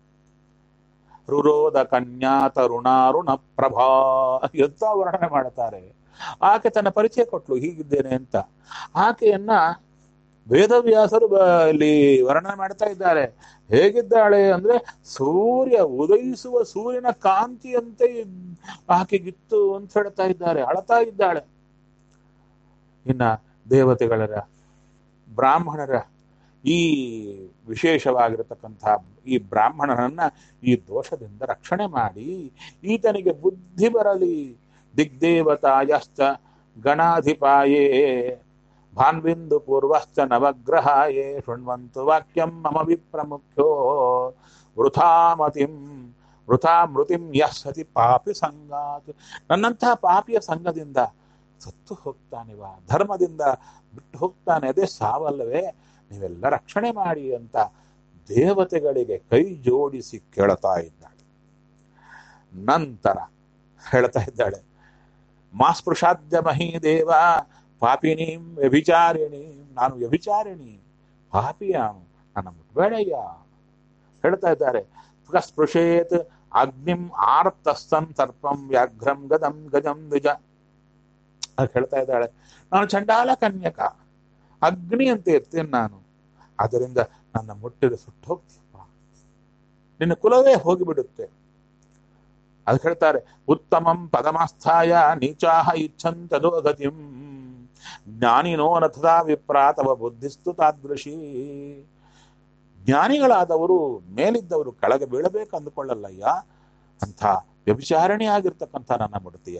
ರುರೋದ ಕನ್ಯಾ ತರುಣಾರುಣ ಪ್ರಭಾ ಎಂತ ವರ್ಣನೆ ಮಾಡುತ್ತಾರೆ ಆಕೆ ತನ್ನ ಪರಿಚಯ ಕೊಟ್ಲು ಹೀಗಿದ್ದೇನೆ ಅಂತ ಆಕೆಯನ್ನ ವೇದವ್ಯಾಸರು ಬ- ಇಲ್ಲಿ ವರ್ಣನೆ ಮಾಡ್ತಾ ಇದ್ದಾರೆ ಹೇಗಿದ್ದಾಳೆ ಅಂದ್ರೆ ಸೂರ್ಯ ಉದಯಿಸುವ ಸೂರ್ಯನ ಕಾಂತಿಯಂತೆ ಇದ್- ಆಕೆಗಿತ್ತು ಅಂತ ಹೇಳ್ತಾ ಇದ್ದಾರೆ ಅಳತಾ ಇದ್ದಾಳೆ ಇನ್ನ ದೇವತೆಗಳ ಬ್ರಾಹ್ಮಣರ ಈ ವಿಶೇಷವಾಗಿರತಕ್ಕಂತಹ ಈ ಬ್ರಾಹ್ಮಣನನ್ನ ಈ ದೋಷದಿಂದ ರಕ್ಷಣೆ ಮಾಡಿ ಈತನಿಗೆ ಬುದ್ಧಿ ಬರಲಿ ದಿಗ್ದೇವತಾಯಶ್ಚ ಗಣಾಧಿಪಾಯೇ ಭಾನ್ಬಿಂದು ಪೂರ್ವಶ್ಚ ನವಗ್ರಹಾಯೇ ಶೃಣ್ವಂತು ವಾಕ್ಯಂ ಮಮ ವಿಪ್ರಮುಖ್ಯೋ ವೃಥಾಮತಿಂ ವೃಥಾ ಮೃತಿಂ ಯಃ ಸತಿ ಪಾಪಿ ಸಂಗಾತ್ ನನ್ನಂತಹ ಪಾಪಿಯ ಸಂಘದಿಂದ ಸತ್ತು ಹೋಗ್ತಾನಿವ ಧರ್ಮದಿಂದ ಬಿಟ್ಟು ಹೋಗ್ತಾನೆ ಅದೇ ಸಾವಲ್ಲವೇ ನೀವೆಲ್ಲ ರಕ್ಷಣೆ ಮಾಡಿ ಅಂತ ದೇವತೆಗಳಿಗೆ ಕೈ ಜೋಡಿಸಿ ಕೇಳ್ತಾ ಇದ್ದಾಳೆ ನಂತರ ಹೇಳ್ತಾ ಇದ್ದಾಳೆ ಮಾಸ್ಪೃಶಾದ್ಯ ಮಹೀದೇವ ಪಾಪಿನೀಂ ವ್ಯಭಿಚಾರಿಣಿ ನಾನು ವ್ಯಭಿಚಾರಿಣಿ ಪಾಪಿಯ ನನ್ನ ಮುಟ್ಬೇಡಯ್ಯ ಹೇಳ್ತಾ ಇದ್ದಾರೆ ಸ್ಪೃಶೇತ್ ಅಗ್ನಿಂ ಆರ್ತಸ್ತನ್ ಸರ್ಪಂ ವ್ಯಾಘ್ರಂ ಗದಂ ಗಜಂ ದ್ವಿಜ ಅದು ಹೇಳ್ತಾ ಇದ್ದಾಳೆ ನಾನು ಚಂಡಾಲ ಕನ್ಯಕ ಅಗ್ನಿ ಅಂತ ಇರ್ತೇನೆ ನಾನು ಅದರಿಂದ ನನ್ನ ಮುಟ್ಟಿದ ಸುಟ್ಟು ಹೋಗ್ತೀಯಪ್ಪ ನಿನ್ನ ಕುಲವೇ ಹೋಗಿಬಿಡುತ್ತೆ ಅದು ಹೇಳ್ತಾರೆ ಉತ್ತಮಂ ಪದಮಾಸ್ಥಾಯ ನೀಚಾಹ ಇಚ್ಛಂತದೋ ಗತಿಂ ಜ್ಞಾನಿನೋ ನಥದಾ ವಿಪ್ರಾ ತವ ಬುದ್ಧಿಸ್ತು ತಾದೃಶಿ ಜ್ಞಾನಿಗಳಾದವರು ಮೇಲಿದ್ದವರು ಕೆಳಗೆ ಬೀಳಬೇಕು ಅಂದುಕೊಳ್ಳಲ್ಲಯ್ಯ ಅಂಥ ವ್ಯಭಿಚಾರಣೆ ಆಗಿರ್ತಕ್ಕಂಥ ನನ್ನ ಮುಡ್ತೀಯ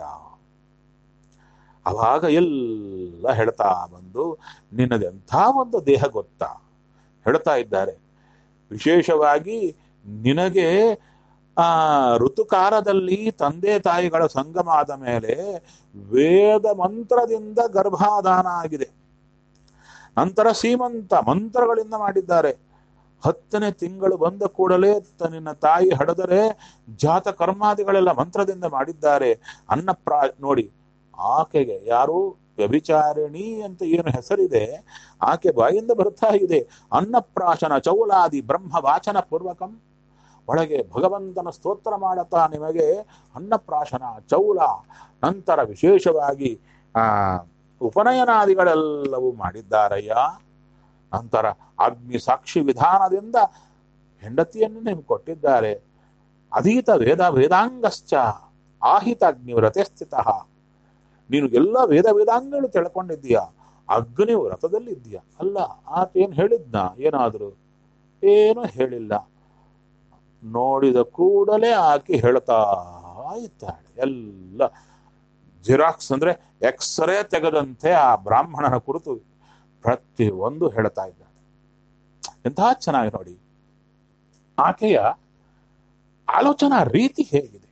ಅವಾಗ ಎಲ್ಲ ಹೇಳ್ತಾ ಬಂದು ನಿನ್ನದೆಂಥ ಒಂದು ದೇಹ ಗೊತ್ತಾ ಹೇಳ್ತಾ ಇದ್ದಾರೆ ವಿಶೇಷವಾಗಿ ನಿನಗೆ ಆ ಋತುಕಾಲದಲ್ಲಿ ತಂದೆ ತಾಯಿಗಳ ಸಂಗಮ ಆದ ಮೇಲೆ ವೇದ ಮಂತ್ರದಿಂದ ಗರ್ಭಾಧಾನ ಆಗಿದೆ ನಂತರ ಸೀಮಂತ ಮಂತ್ರಗಳಿಂದ ಮಾಡಿದ್ದಾರೆ ಹತ್ತನೇ ತಿಂಗಳು ಬಂದ ಕೂಡಲೇ ನಿನ್ನ ತಾಯಿ ಹಡದರೆ ಜಾತ ಕರ್ಮಾದಿಗಳೆಲ್ಲ ಮಂತ್ರದಿಂದ ಮಾಡಿದ್ದಾರೆ ಅನ್ನಪ್ರಾ ನೋಡಿ ಆಕೆಗೆ ಯಾರು ವ್ಯಭಿಚಾರಿಣಿ ಅಂತ ಏನು ಹೆಸರಿದೆ ಆಕೆ ಬಾಯಿಂದ ಬರ್ತಾ ಇದೆ ಅನ್ನಪ್ರಾಶನ ಚೌಲಾದಿ ಬ್ರಹ್ಮ ವಾಚನ ಪೂರ್ವಕಂ ಒಳಗೆ ಭಗವಂತನ ಸ್ತೋತ್ರ ಮಾಡುತ್ತಾ ನಿಮಗೆ ಅನ್ನಪ್ರಾಶನ ಚೌಲ ನಂತರ ವಿಶೇಷವಾಗಿ ಆ ಉಪನಯನಾದಿಗಳೆಲ್ಲವೂ ಮಾಡಿದ್ದಾರಯ್ಯ ನಂತರ ಅಗ್ನಿ ಸಾಕ್ಷಿ ವಿಧಾನದಿಂದ ಹೆಂಡತಿಯನ್ನು ನಿಮ್ಗೆ ಕೊಟ್ಟಿದ್ದಾರೆ ಅಧೀತ ವೇದ ವೇದಾಂಗಶ್ಚ ಆಹಿತ ಅಗ್ನಿ ವ್ರತೆ ಸ್ಥಿತ ನೀನು ಎಲ್ಲ ವೇದ ವೇದಾಂಗಗಳು ತಿಳ್ಕೊಂಡಿದ್ದೀಯ ಅಗ್ನಿ ವ್ರತದಲ್ಲಿದ್ದೀಯ ಅಲ್ಲ ಆತ ಏನ್ ಹೇಳಿದ್ನ ಏನಾದ್ರು ಏನು ಹೇಳಿಲ್ಲ ನೋಡಿದ ಕೂಡಲೇ ಆಕೆ ಹೇಳ್ತಾ ಇದ್ದಾಳೆ ಎಲ್ಲ ಜಿರಾಕ್ಸ್ ಅಂದ್ರೆ ಎಕ್ಸ್ರೇ ತೆಗೆದಂತೆ ಆ ಬ್ರಾಹ್ಮಣನ ಕುರಿತು ಪ್ರತಿ ಒಂದು ಹೇಳ್ತಾ ಇದ್ದಾಳೆ ಎಂಥ ಚೆನ್ನಾಗಿ ನೋಡಿ ಆಕೆಯ ಆಲೋಚನಾ ರೀತಿ ಹೇಗಿದೆ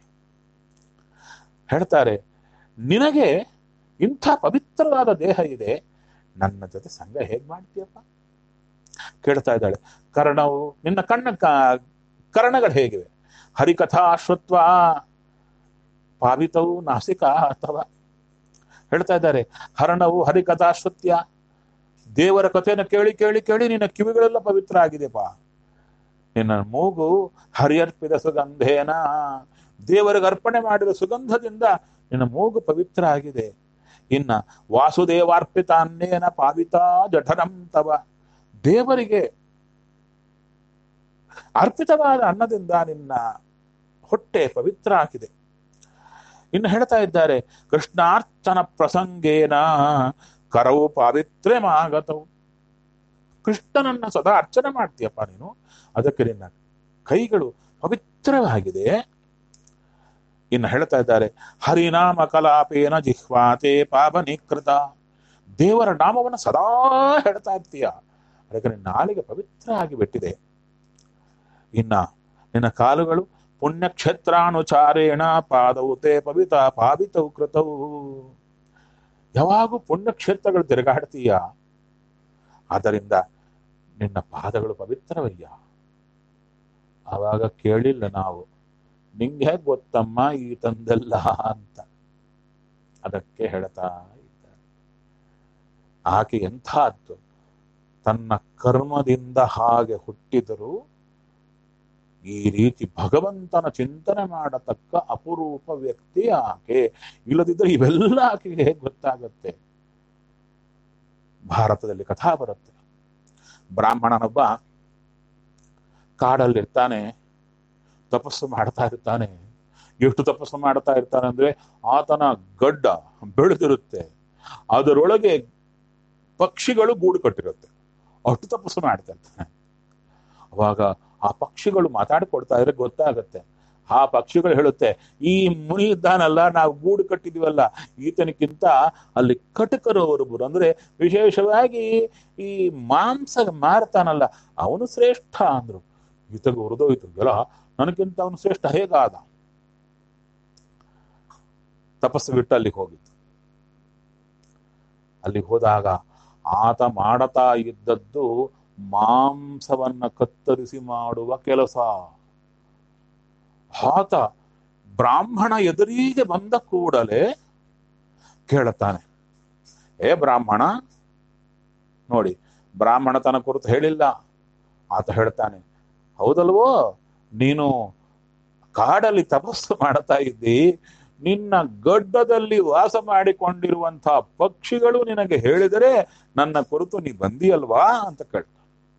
ಹೇಳ್ತಾರೆ ನಿನಗೆ ಇಂಥ ಪವಿತ್ರವಾದ ದೇಹ ಇದೆ ನನ್ನ ಜೊತೆ ಸಂಘ ಹೇಗ್ ಮಾಡ್ತೀಯಪ್ಪ ಕೇಳ್ತಾ ಇದ್ದಾಳೆ ಕರ್ಣವು ನಿನ್ನ ಕಣ್ಣ ಕ- ಕರ್ಣಗಳು ಹೇಗಿವೆ ಹರಿಕಥಾ ಶ್ರುತ್ವ ಪಾವಿತವು ನಾಸಿಕ ಅಥವಾ ಹೇಳ್ತಾ ಇದ್ದಾರೆ ಹರಣವು ಹರಿಕಥಾ ಶ್ರುತ್ಯ ದೇವರ ಕಥೆಯನ್ನು ಕೇಳಿ ಕೇಳಿ ಕೇಳಿ ನಿನ್ನ ಕಿವಿಗಳೆಲ್ಲ ಪವಿತ್ರ ಆಗಿದೆಪಾ ನಿನ್ನ ಮೂಗು ಹರಿಯರ್ಪಿದ ಸುಗಂಧೇನ ದೇವರಿಗೆ ಅರ್ಪಣೆ ಮಾಡಿದ ಸುಗಂಧದಿಂದ ನಿನ್ನ ಮೂಗು ಪವಿತ್ರ ಆಗಿದೆ ಇನ್ನ ವಾಸುದೇವಾರ್ಪಿತ ಅನ್ನೇನ ಪಾವಿತ ಜಠರಂ ತವ ದೇವರಿಗೆ ಅರ್ಪಿತವಾದ ಅನ್ನದಿಂದ ನಿನ್ನ ಹೊಟ್ಟೆ ಪವಿತ್ರ ಆಗಿದೆ ಇನ್ನು ಹೇಳ್ತಾ ಇದ್ದಾರೆ ಕೃಷ್ಣಾರ್ಚನ ಪ್ರಸಂಗೇನ ಕರವು ಪಾವಿತ್ರ್ಯಮಾಗತವು ಕೃಷ್ಣನನ್ನ ಸದಾ ಅರ್ಚನೆ ಮಾಡ್ತೀಯಪ್ಪ ನೀನು ಅದಕ್ಕೆ ನಿನ್ನ ಕೈಗಳು ಪವಿತ್ರವಾಗಿದೆ ಇನ್ನು ಹೇಳ್ತಾ ಇದ್ದಾರೆ ಹರಿನಾಮ ಕಲಾಪೇನ ಜಿಹ್ವಾತೆ ಪಾವನೀಕೃತ ದೇವರ ನಾಮವನ್ನು ಸದಾ ಹೇಳ್ತಾ ಇರ್ತೀಯ ಅದಕ್ಕೆ ನಿನ್ನ ನಾಲಿಗೆ ಪವಿತ್ರ ಆಗಿ ಬಿಟ್ಟಿದೆ ಇನ್ನ ನಿನ್ನ ಕಾಲುಗಳು ಪುಣ್ಯಕ್ಷೇತ್ರಾನುಚಾರೇಣ ಪಾದವು ತೇ ಪವಿತ ಪಾವಿತವು ಕೃತವು ಯಾವಾಗೂ ಪುಣ್ಯಕ್ಷೇತ್ರಗಳು ತಿರುಗಾಡ್ತೀಯ ಆದ್ದರಿಂದ ನಿನ್ನ ಪಾದಗಳು ಪವಿತ್ರವಯ್ಯ ಆವಾಗ ಕೇಳಿಲ್ಲ ನಾವು ನಿಂಗೆ ಹೇಗೆ ಗೊತ್ತಮ್ಮ ಈ ತಂದೆಲ್ಲ ಅಂತ ಅದಕ್ಕೆ ಹೇಳ್ತಾ ಇದ್ದಾರೆ ಆಕೆ ಎಂಥದ್ದು ತನ್ನ ಕರ್ಮದಿಂದ ಹಾಗೆ ಹುಟ್ಟಿದರೂ ಈ ರೀತಿ ಭಗವಂತನ ಚಿಂತನೆ ಮಾಡತಕ್ಕ ಅಪರೂಪ ವ್ಯಕ್ತಿ ಆಕೆ ಇಲ್ಲದಿದ್ದರೆ ಇವೆಲ್ಲ ಆಕೆಗೆ ಹೇಗೆ ಗೊತ್ತಾಗತ್ತೆ ಭಾರತದಲ್ಲಿ ಕಥಾ ಬರುತ್ತೆ ಬ್ರಾಹ್ಮಣನೊಬ್ಬ ಕಾಡಲ್ಲಿರ್ತಾನೆ ತಪಸ್ಸು ಮಾಡ್ತಾ ಇರ್ತಾನೆ ಎಷ್ಟು ತಪಸ್ಸು ಮಾಡ್ತಾ ಇರ್ತಾನೆ ಅಂದ್ರೆ ಆತನ ಗಡ್ಡ ಬೆಳೆದಿರುತ್ತೆ ಅದರೊಳಗೆ ಪಕ್ಷಿಗಳು ಗೂಡು ಕಟ್ಟಿರುತ್ತೆ ಅಷ್ಟು ತಪಸ್ಸು ಮಾಡ್ತಾ ಇರ್ತಾನೆ ಅವಾಗ ಆ ಪಕ್ಷಿಗಳು ಮಾತಾಡ್ಕೊಡ್ತಾ ಇದ್ರೆ ಗೊತ್ತಾಗತ್ತೆ ಆ ಪಕ್ಷಿಗಳು ಹೇಳುತ್ತೆ ಈ ಮುನಿ ಇದ್ದಾನಲ್ಲ ನಾವು ಗೂಡು ಕಟ್ಟಿದೀವಲ್ಲ ಈತನಕ್ಕಿಂತ ಅಲ್ಲಿ ಕಟಕರು ಒಬ್ಬರು ಅಂದ್ರೆ ವಿಶೇಷವಾಗಿ ಈ ಮಾಂಸ ಮಾರ್ತಾನಲ್ಲ ಅವನು ಶ್ರೇಷ್ಠ ಅಂದ್ರು ಈತಗೆ ಉರಿದೋಯ್ತು ಎಲ್ಲ ನನಗಿಂತ ಅವನು ಶ್ರೇಷ್ಠ ಹೇಗಾದ ತಪಸ್ಸು ಬಿಟ್ಟು ಅಲ್ಲಿಗೆ ಹೋಗಿದ್ದು ಅಲ್ಲಿಗೆ ಹೋದಾಗ ಆತ ಮಾಡತಾ ಇದ್ದದ್ದು ಮಾಂಸವನ್ನ ಕತ್ತರಿಸಿ ಮಾಡುವ ಕೆಲಸ ಆತ ಬ್ರಾಹ್ಮಣ ಎದುರಿಗೆ ಬಂದ ಕೂಡಲೇ ಕೇಳುತ್ತಾನೆ ಏ ಬ್ರಾಹ್ಮಣ ನೋಡಿ ಬ್ರಾಹ್ಮಣತನ ಕುರಿತು ಹೇಳಿಲ್ಲ ಆತ ಹೇಳ್ತಾನೆ ಹೌದಲ್ವೋ ನೀನು ಕಾಡಲ್ಲಿ ತಪಸ್ಸು ಮಾಡ್ತಾ ಇದ್ದಿ ನಿನ್ನ ಗಡ್ಡದಲ್ಲಿ ವಾಸ ಮಾಡಿಕೊಂಡಿರುವಂತಹ ಪಕ್ಷಿಗಳು ನಿನಗೆ ಹೇಳಿದರೆ ನನ್ನ ಕುರಿತು ನೀ ಬಂದಿಯಲ್ವಾ ಅಂತ ಕೇಳ್ತ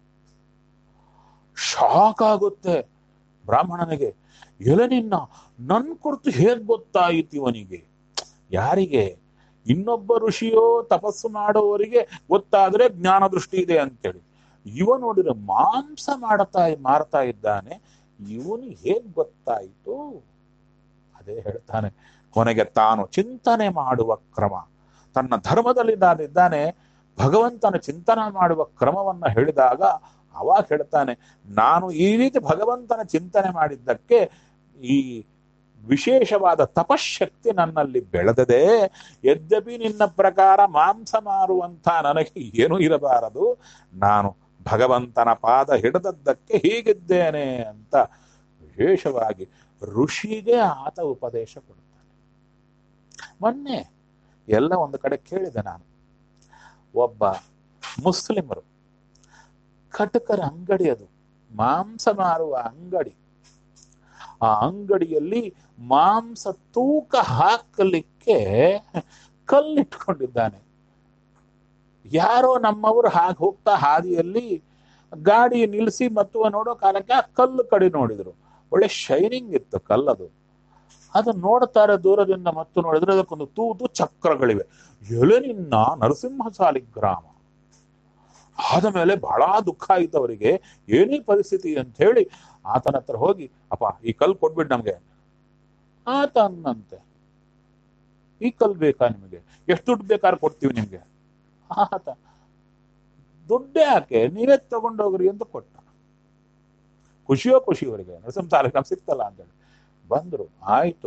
ಶಾಕ್ ಆಗುತ್ತೆ ಬ್ರಾಹ್ಮಣನಿಗೆ ಎಲೆ ನಿನ್ನ ನನ್ ಕುರಿತು ಹೇಗ್ ಗೊತ್ತಾಯಿತು ಇವನಿಗೆ ಯಾರಿಗೆ ಇನ್ನೊಬ್ಬ ಋಷಿಯೋ ತಪಸ್ಸು ಮಾಡುವವರಿಗೆ ಗೊತ್ತಾದ್ರೆ ಜ್ಞಾನ ದೃಷ್ಟಿ ಇದೆ ಅಂತೇಳಿ ಇವ ನೋಡಿದ್ರೆ ಮಾಂಸ ಮಾಡತಾ ಮಾರ್ತಾ ಇದ್ದಾನೆ ಇವನು ಹೇಗ್ ಗೊತ್ತಾಯಿತು ಅದೇ ಹೇಳ್ತಾನೆ ಕೊನೆಗೆ ತಾನು ಚಿಂತನೆ ಮಾಡುವ ಕ್ರಮ ತನ್ನ ಧರ್ಮದಲ್ಲಿ ನಾನಿದ್ದಾನೆ ಭಗವಂತನ ಚಿಂತನೆ ಮಾಡುವ ಕ್ರಮವನ್ನ ಹೇಳಿದಾಗ ಅವಾಗ ಹೇಳ್ತಾನೆ ನಾನು ಈ ರೀತಿ ಭಗವಂತನ ಚಿಂತನೆ ಮಾಡಿದ್ದಕ್ಕೆ ಈ ವಿಶೇಷವಾದ ತಪಶಕ್ತಿ ನನ್ನಲ್ಲಿ ಬೆಳೆದದೆ ಯದ್ಯಪಿ ನಿನ್ನ ಪ್ರಕಾರ ಮಾಂಸ ಮಾರುವಂತ ನನಗೆ ಏನೂ ಇರಬಾರದು ನಾನು ಭಗವಂತನ ಪಾದ ಹಿಡಿದದ್ದಕ್ಕೆ ಹೀಗಿದ್ದೇನೆ ಅಂತ ವಿಶೇಷವಾಗಿ ಋಷಿಗೆ ಆತ ಉಪದೇಶ ಕೊಡ್ತಾನೆ ಮೊನ್ನೆ ಎಲ್ಲ ಒಂದು ಕಡೆ ಕೇಳಿದೆ ನಾನು ಒಬ್ಬ ಮುಸ್ಲಿಮರು ಕಟಕರ ಅಂಗಡಿ ಅದು ಮಾಂಸ ಮಾರುವ ಅಂಗಡಿ ಆ ಅಂಗಡಿಯಲ್ಲಿ ಮಾಂಸ ತೂಕ ಹಾಕಲಿಕ್ಕೆ ಕಲ್ಲಿಟ್ಕೊಂಡಿದ್ದಾನೆ ಯಾರೋ ನಮ್ಮವರು ಹಾಗೆ ಹೋಗ್ತಾ ಹಾದಿಯಲ್ಲಿ ಗಾಡಿ ನಿಲ್ಲಿಸಿ ಮತ್ತು ನೋಡೋ ಕಾಲಕ್ಕೆ ಆ ಕಲ್ಲು ಕಡೆ ನೋಡಿದ್ರು ಒಳ್ಳೆ ಶೈನಿಂಗ್ ಇತ್ತು ಕಲ್ಲದು ಅದು ನೋಡ್ತಾರೆ ದೂರದಿಂದ ಮತ್ತು ನೋಡಿದ್ರೆ ಅದಕ್ಕೊಂದು ತೂತು ಚಕ್ರಗಳಿವೆ ಎಲೆ ನಿನ್ನ ನರಸಿಂಹ ಸಾಲಿಗ್ರಾಮ ಆದ ಮೇಲೆ ಬಹಳ ದುಃಖ ಆಯ್ತು ಅವರಿಗೆ ಏನೇ ಪರಿಸ್ಥಿತಿ ಅಂತ ಹೇಳಿ ಆತನ ಹತ್ರ ಹೋಗಿ ಅಪ್ಪ ಈ ಕಲ್ ಕೊಟ್ಬಿಟ್ಟು ನಮ್ಗೆ ಆತ ಅನ್ನಂತೆ ಈ ಕಲ್ ಬೇಕಾ ನಿಮಗೆ ಎಷ್ಟು ದುಡ್ಡು ಬೇಕಾದ್ರೆ ಕೊಡ್ತೀವಿ ನಿಮ್ಗೆ ಆತ ದುಡ್ಡೇ ಯಾಕೆ ನೀವೇ ತಗೊಂಡೋಗ್ರಿ ಅಂತ ಕೊಟ್ಟ ಖುಷಿಯೋ ಖುಷಿ ಅವರಿಗೆ ನರಸಿಂಹ ಸಾಲಿಗ್ರಾಮ ಸಿಕ್ತಲ್ಲ ಅಂತೇಳಿ ಬಂದ್ರು ಆಯ್ತು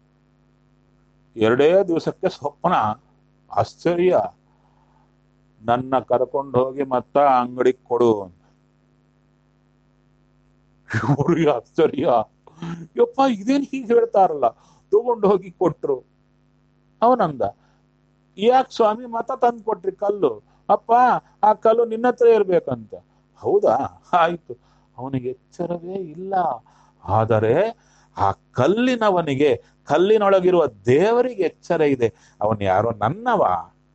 ಎರಡೇ ದಿವಸಕ್ಕೆ ಸ್ವಪ್ನ ಆಶ್ಚರ್ಯ ನನ್ನ ಕರ್ಕೊಂಡು ಹೋಗಿ ಮತ್ತ ಅಂಗಡಿ ಕೊಡು ಅಂತ ಇವ್ರಿಗೆ ಆಶ್ಚರ್ಯ ಯಪ್ಪ ಇದೇನ್ ಹೀಗೆ ಹೇಳ್ತಾರಲ್ಲ ತಗೊಂಡು ಹೋಗಿ ಕೊಟ್ರು ಅವನಂದ ಯಾಕೆ ಸ್ವಾಮಿ ಮತ ತಂದು ಕೊಟ್ರಿ ಕಲ್ಲು ಅಪ್ಪ ಆ ಕಲ್ಲು ನಿನ್ನ ಹತ್ರ ಇರ್ಬೇಕಂತ ಹೌದಾ ಆಯ್ತು ಅವನಿಗೆ ಎಚ್ಚರವೇ ಇಲ್ಲ ಆದರೆ ಆ ಕಲ್ಲಿನವನಿಗೆ ಕಲ್ಲಿನೊಳಗಿರುವ ದೇವರಿಗೆ ಎಚ್ಚರ ಇದೆ ಅವನು ಯಾರೋ ನನ್ನವ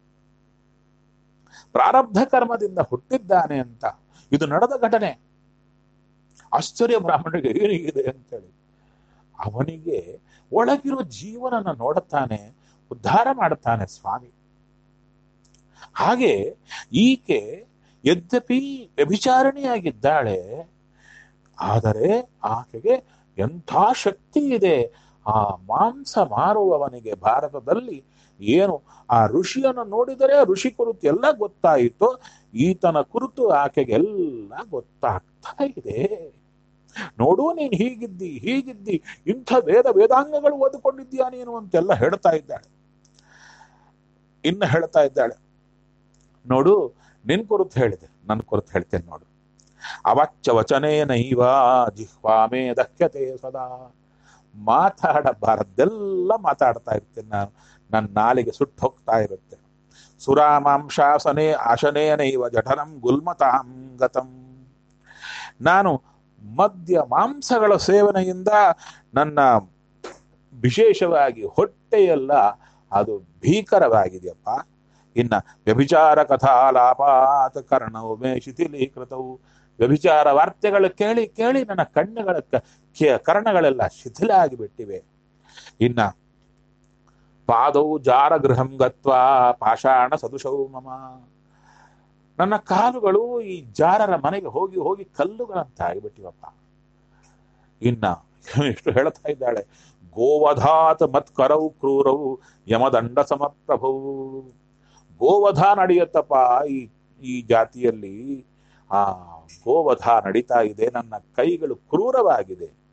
ಪ್ರಾರಬ್ಧ ಕರ್ಮದಿಂದ ಹುಟ್ಟಿದ್ದಾನೆ ಅಂತ ಇದು ನಡೆದ ಘಟನೆ ಆಶ್ಚರ್ಯ ಬ್ರಾಹ್ಮಣರಿಗೆ ಏನಿದೆ ಅಂತೇಳಿ ಅವನಿಗೆ ಒಳಗಿರುವ ಜೀವನನ ನೋಡುತ್ತಾನೆ ಉದ್ಧಾರ ಮಾಡುತ್ತಾನೆ ಸ್ವಾಮಿ ಹಾಗೆ ಈಕೆ ಯದ್ಯಪಿ ವ್ಯಭಿಚಾರಣಿಯಾಗಿದ್ದಾಳೆ ಆದರೆ ಆಕೆಗೆ ಎಂಥ ಶಕ್ತಿ ಇದೆ ಆ ಮಾಂಸ ಮಾರುವವನಿಗೆ ಭಾರತದಲ್ಲಿ ಏನು ಆ ಋಷಿಯನ್ನು ನೋಡಿದರೆ ಋಷಿ ಕುರಿತು ಎಲ್ಲ ಗೊತ್ತಾಯಿತು ಈತನ ಕುರಿತು ಆಕೆಗೆಲ್ಲ ಗೊತ್ತಾಗ್ತಾ ಇದೆ ನೋಡು ನೀನು ಹೀಗಿದ್ದಿ ಹೀಗಿದ್ದಿ ಇಂಥ ವೇದ ವೇದಾಂಗಗಳು ಓದಿಕೊಂಡಿದ್ದೀಯಾ ನೀನು ಅಂತೆಲ್ಲ ಹೇಳ್ತಾ ಇದ್ದಾಳೆ ಇನ್ನು ಹೇಳ್ತಾ ಇದ್ದಾಳೆ ನೋಡು ನಿನ್ ಕುರಿತು ಹೇಳಿದೆ ನನ್ನ ಕುರಿತು ಹೇಳ್ತೇನೆ ನೋಡು ಅವಾಚ್ಯ ವಚನೇನೈವ ಜಿಹ್ವಾಮೇ ದಕ್ಷ್ಯತೆ ಸದಾ ಮಾತಾಡಬಾರದ್ದೆಲ್ಲ ಮಾತಾಡ್ತಾ ಇರ್ತೇನೆ ನಾನು ನನ್ನ ನಾಲಿಗೆ ಸುಟ್ಟು ಹೋಗ್ತಾ ಇರುತ್ತೆ ಸುರಾಮಾಂಶಾಸನೆ ಆಶನೇನೈವ ಜಠರಂ ಗುಲ್ಮತಾಂ ಗತಂ ನಾನು ಮದ್ಯ ಮಾಂಸಗಳ ಸೇವನೆಯಿಂದ ನನ್ನ ವಿಶೇಷವಾಗಿ ಹೊಟ್ಟೆಯೆಲ್ಲ ಅದು ಭೀಕರವಾಗಿದೆಯಪ್ಪ ಇನ್ನ ವ್ಯಭಿಚಾರ ಕಥಾಲಾಪಾತ ಕರ್ಣವು ಮೇ ಶಿಥಿಲೀಕೃತವು ವ್ಯಭಿಚಾರ ವಾರ್ತೆಗಳು ಕೇಳಿ ಕೇಳಿ ನನ್ನ ಕಣ್ಣುಗಳ ಕ- ಕರ್ಣಗಳೆಲ್ಲ ಶಿಥಿಲ ಆಗಿಬಿಟ್ಟಿವೆ ಇನ್ನ ಪಾದವು ಜಾರ ಗೃಹಂ ಗತ್ವಾ ಪಾಷಾಣ ಸದುಷವು ಮಮ ನನ್ನ ಕಾಲುಗಳು ಈ ಜಾರರ ಮನೆಗೆ ಹೋಗಿ ಹೋಗಿ ಕಲ್ಲುಗಳಂತ ಆಗಿಬಿಟ್ಟಿವಪ್ಪ ಇನ್ನ ಎಷ್ಟು ಹೇಳ್ತಾ ಇದ್ದಾಳೆ ಗೋವಧಾತ್ ಮತ್ಕರವು ಕ್ರೂರವು ಯಮದಂಡ ಸಮಪ್ರಭವು ಗೋವಧ ನಡೆಯುತ್ತಪ್ಪ ಈ ಈ ಜಾತಿಯಲ್ಲಿ ಆ ಗೋವಧ ನಡೀತಾ ಇದೆ ನನ್ನ ಕೈಗಳು ಕ್ರೂರವಾಗಿದೆ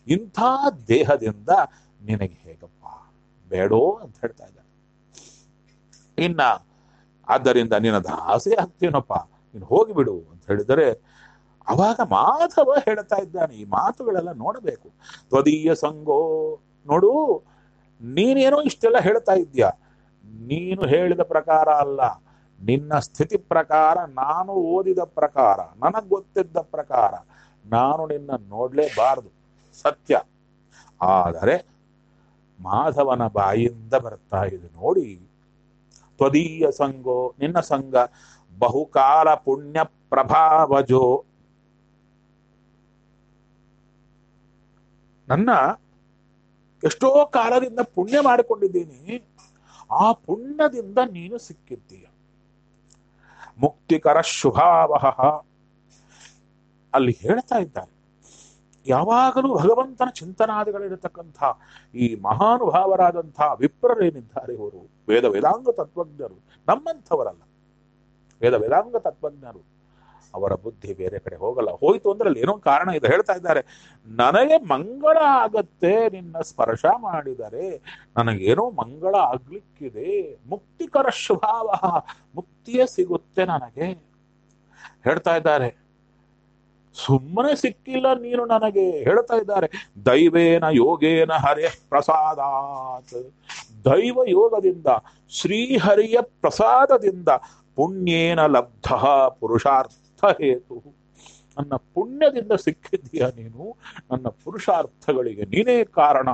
ಇಂಥ ದೇಹದಿಂದ ನಿನಗೆ ಹೇಗಪ್ಪ ಬೇಡೋ ಅಂತ ಹೇಳ್ತಾ ಇದ್ದಾರೆ ಇನ್ನ ಆದ್ದರಿಂದ ನಿನ್ನ ದಾಸೆ ಆಗ್ತೀನಪ್ಪ ನೀನು ಹೋಗಿಬಿಡು ಅಂತ ಹೇಳಿದರೆ ಅವಾಗ ಮಾಧವ ಹೇಳ್ತಾ ಇದ್ದಾನೆ ಈ ಮಾತುಗಳೆಲ್ಲ ನೋಡಬೇಕು ತ್ವದೀಯ ಸಂಗೋ ನೋಡು ನೀನೇನೋ ಇಷ್ಟೆಲ್ಲ ಹೇಳ್ತಾ ಇದ್ದೀಯ ನೀನು ಹೇಳಿದ ಪ್ರಕಾರ ಅಲ್ಲ ನಿನ್ನ ಸ್ಥಿತಿ ಪ್ರಕಾರ ನಾನು ಓದಿದ ಪ್ರಕಾರ ನನಗ್ ಗೊತ್ತಿದ್ದ ಪ್ರಕಾರ ನಾನು ನಿನ್ನ ನೋಡ್ಲೇಬಾರದು ಸತ್ಯ ಆದರೆ ಮಾಧವನ ಬಾಯಿಂದ ಬರ್ತಾ ಇದೆ ನೋಡಿ ತ್ವದೀಯ ಸಂಗೋ ನಿನ್ನ ಸಂಘ ಬಹುಕಾಲ ಪುಣ್ಯ ಪ್ರಭಾವಜೋ ನನ್ನ ಎಷ್ಟೋ ಕಾಲದಿಂದ ಪುಣ್ಯ ಮಾಡಿಕೊಂಡಿದ್ದೀನಿ ಆ ಪುಣ್ಯದಿಂದ ನೀನು ಸಿಕ್ಕಿದ್ದೀಯ ಮುಕ್ತಿಕರ ಶುಭಾವಹ ಅಲ್ಲಿ ಹೇಳ್ತಾ ಇದ್ದಾರೆ ಯಾವಾಗಲೂ ಭಗವಂತನ ಚಿಂತನಾದಿಗಳಿರತಕ್ಕಂಥ ಈ ಮಹಾನುಭಾವರಾದಂಥ ವಿಪ್ರರೇನಿದ್ದಾರೆ ಇವರು ವೇದ ವೇದಾಂಗ ತತ್ವಜ್ಞರು ನಮ್ಮಂಥವರಲ್ಲ ವೇದ ವೇದಾಂಗ ತತ್ವಜ್ಞರು ಅವರ ಬುದ್ಧಿ ಬೇರೆ ಕಡೆ ಹೋಗಲ್ಲ ಹೋಯ್ತು ಅಂದ್ರೆ ಅಲ್ಲಿ ಏನೋ ಕಾರಣ ಇದೆ ಹೇಳ್ತಾ ಇದ್ದಾರೆ ನನಗೆ ಮಂಗಳ ಆಗತ್ತೆ ನಿನ್ನ ಸ್ಪರ್ಶ ಮಾಡಿದರೆ ನನಗೇನೋ ಮಂಗಳ ಆಗ್ಲಿಕ್ಕಿದೆ ಮುಕ್ತಿಕರ ಶುಭಾವ ಮುಕ್ತಿಯೇ ಸಿಗುತ್ತೆ ನನಗೆ ಹೇಳ್ತಾ ಇದ್ದಾರೆ ಸುಮ್ಮನೆ ಸಿಕ್ಕಿಲ್ಲ ನೀನು ನನಗೆ ಹೇಳ್ತಾ ಇದ್ದಾರೆ ದೈವೇನ ಯೋಗೇನ ಹರೇ ಪ್ರಸಾದಾತ್ ದೈವ ಯೋಗದಿಂದ ಶ್ರೀಹರಿಯ ಪ್ರಸಾದದಿಂದ ಪುಣ್ಯೇನ ಲಬ್ಧ ಪುರುಷಾರ್ಥ ಹೇತು ನನ್ನ ಪುಣ್ಯದಿಂದ ಸಿಕ್ಕಿದ್ದೀಯ ನೀನು ನನ್ನ ಪುರುಷಾರ್ಥಗಳಿಗೆ ನೀನೇ ಕಾರಣ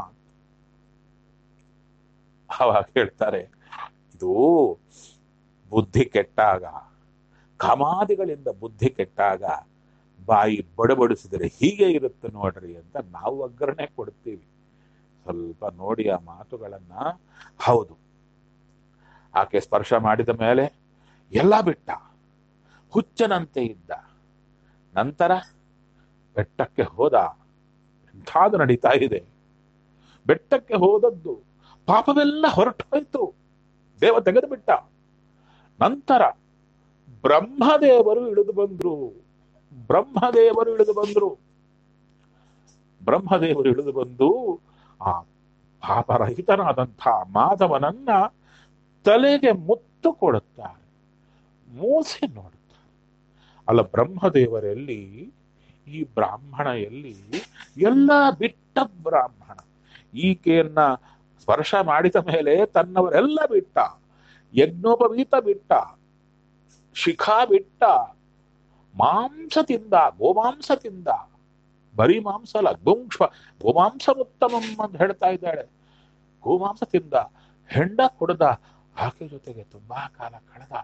ಅವಾಗ ಹೇಳ್ತಾರೆ ಇದು ಬುದ್ಧಿ ಕೆಟ್ಟಾಗ ಕಾಮಾದಿಗಳಿಂದ ಬುದ್ಧಿ ಕೆಟ್ಟಾಗ ಬಾಯಿ ಬಡಬಡಿಸಿದರೆ ಹೀಗೆ ಇರುತ್ತೆ ನೋಡ್ರಿ ಅಂತ ನಾವು ಒಗ್ಗರಣೆ ಕೊಡ್ತೀವಿ ಸ್ವಲ್ಪ ನೋಡಿ ಆ ಮಾತುಗಳನ್ನ ಹೌದು ಆಕೆ ಸ್ಪರ್ಶ ಮಾಡಿದ ಮೇಲೆ ಎಲ್ಲ ಬಿಟ್ಟ ಹುಚ್ಚನಂತೆ ಇದ್ದ ನಂತರ ಬೆಟ್ಟಕ್ಕೆ ಹೋದ ಎಂಥಾದು ನಡೀತಾ ಇದೆ ಬೆಟ್ಟಕ್ಕೆ ಹೋದದ್ದು ಪಾಪವೆಲ್ಲ ಹೊರಟೋಯ್ತು ದೇವ ತೆಗೆದು ಬಿಟ್ಟ ನಂತರ ಬ್ರಹ್ಮದೇವರು ಇಳಿದು ಬಂದ್ರು ಬ್ರಹ್ಮದೇವರು ಇಳಿದು ಬಂದ್ರು ಬ್ರಹ್ಮದೇವರು ಇಳಿದು ಬಂದು ಆ ಪಾಪರಹಿತನಾದಂಥ ಮಾಧವನನ್ನ ತಲೆಗೆ ಮುತ್ತು ಕೊಡುತ್ತಾರೆ ಮೂಸಿ ನೋಡುತ್ತಾರೆ ಅಲ್ಲ ಬ್ರಹ್ಮದೇವರಲ್ಲಿ ಈ ಬ್ರಾಹ್ಮಣ ಎಲ್ಲಿ ಎಲ್ಲ ಬಿಟ್ಟ ಬ್ರಾಹ್ಮಣ ಈಕೆಯನ್ನ ಸ್ಪರ್ಶ ಮಾಡಿದ ಮೇಲೆ ತನ್ನವರೆಲ್ಲ ಬಿಟ್ಟ ಯಜ್ಞೋಪವೀತ ಬಿಟ್ಟ ಶಿಖಾ ಬಿಟ್ಟ ಮಾಂಸ ತಿಂದ ಗೋಮಾಂಸ ತಿಂದ ಬರೀ ಮಾಂಸ ಅಲ್ಲ ಗುಂಕ್ಷ ಗೋಮಾಂಸ ಉತ್ತಮಂ ಅಂತ ಹೇಳ್ತಾ ಇದ್ದಾಳೆ ಗೋಮಾಂಸ ತಿಂದ ಹೆಂಡ ಕುಡ್ದ ಆಕೆ ಜೊತೆಗೆ ತುಂಬಾ ಕಾಲ ಕಳೆದ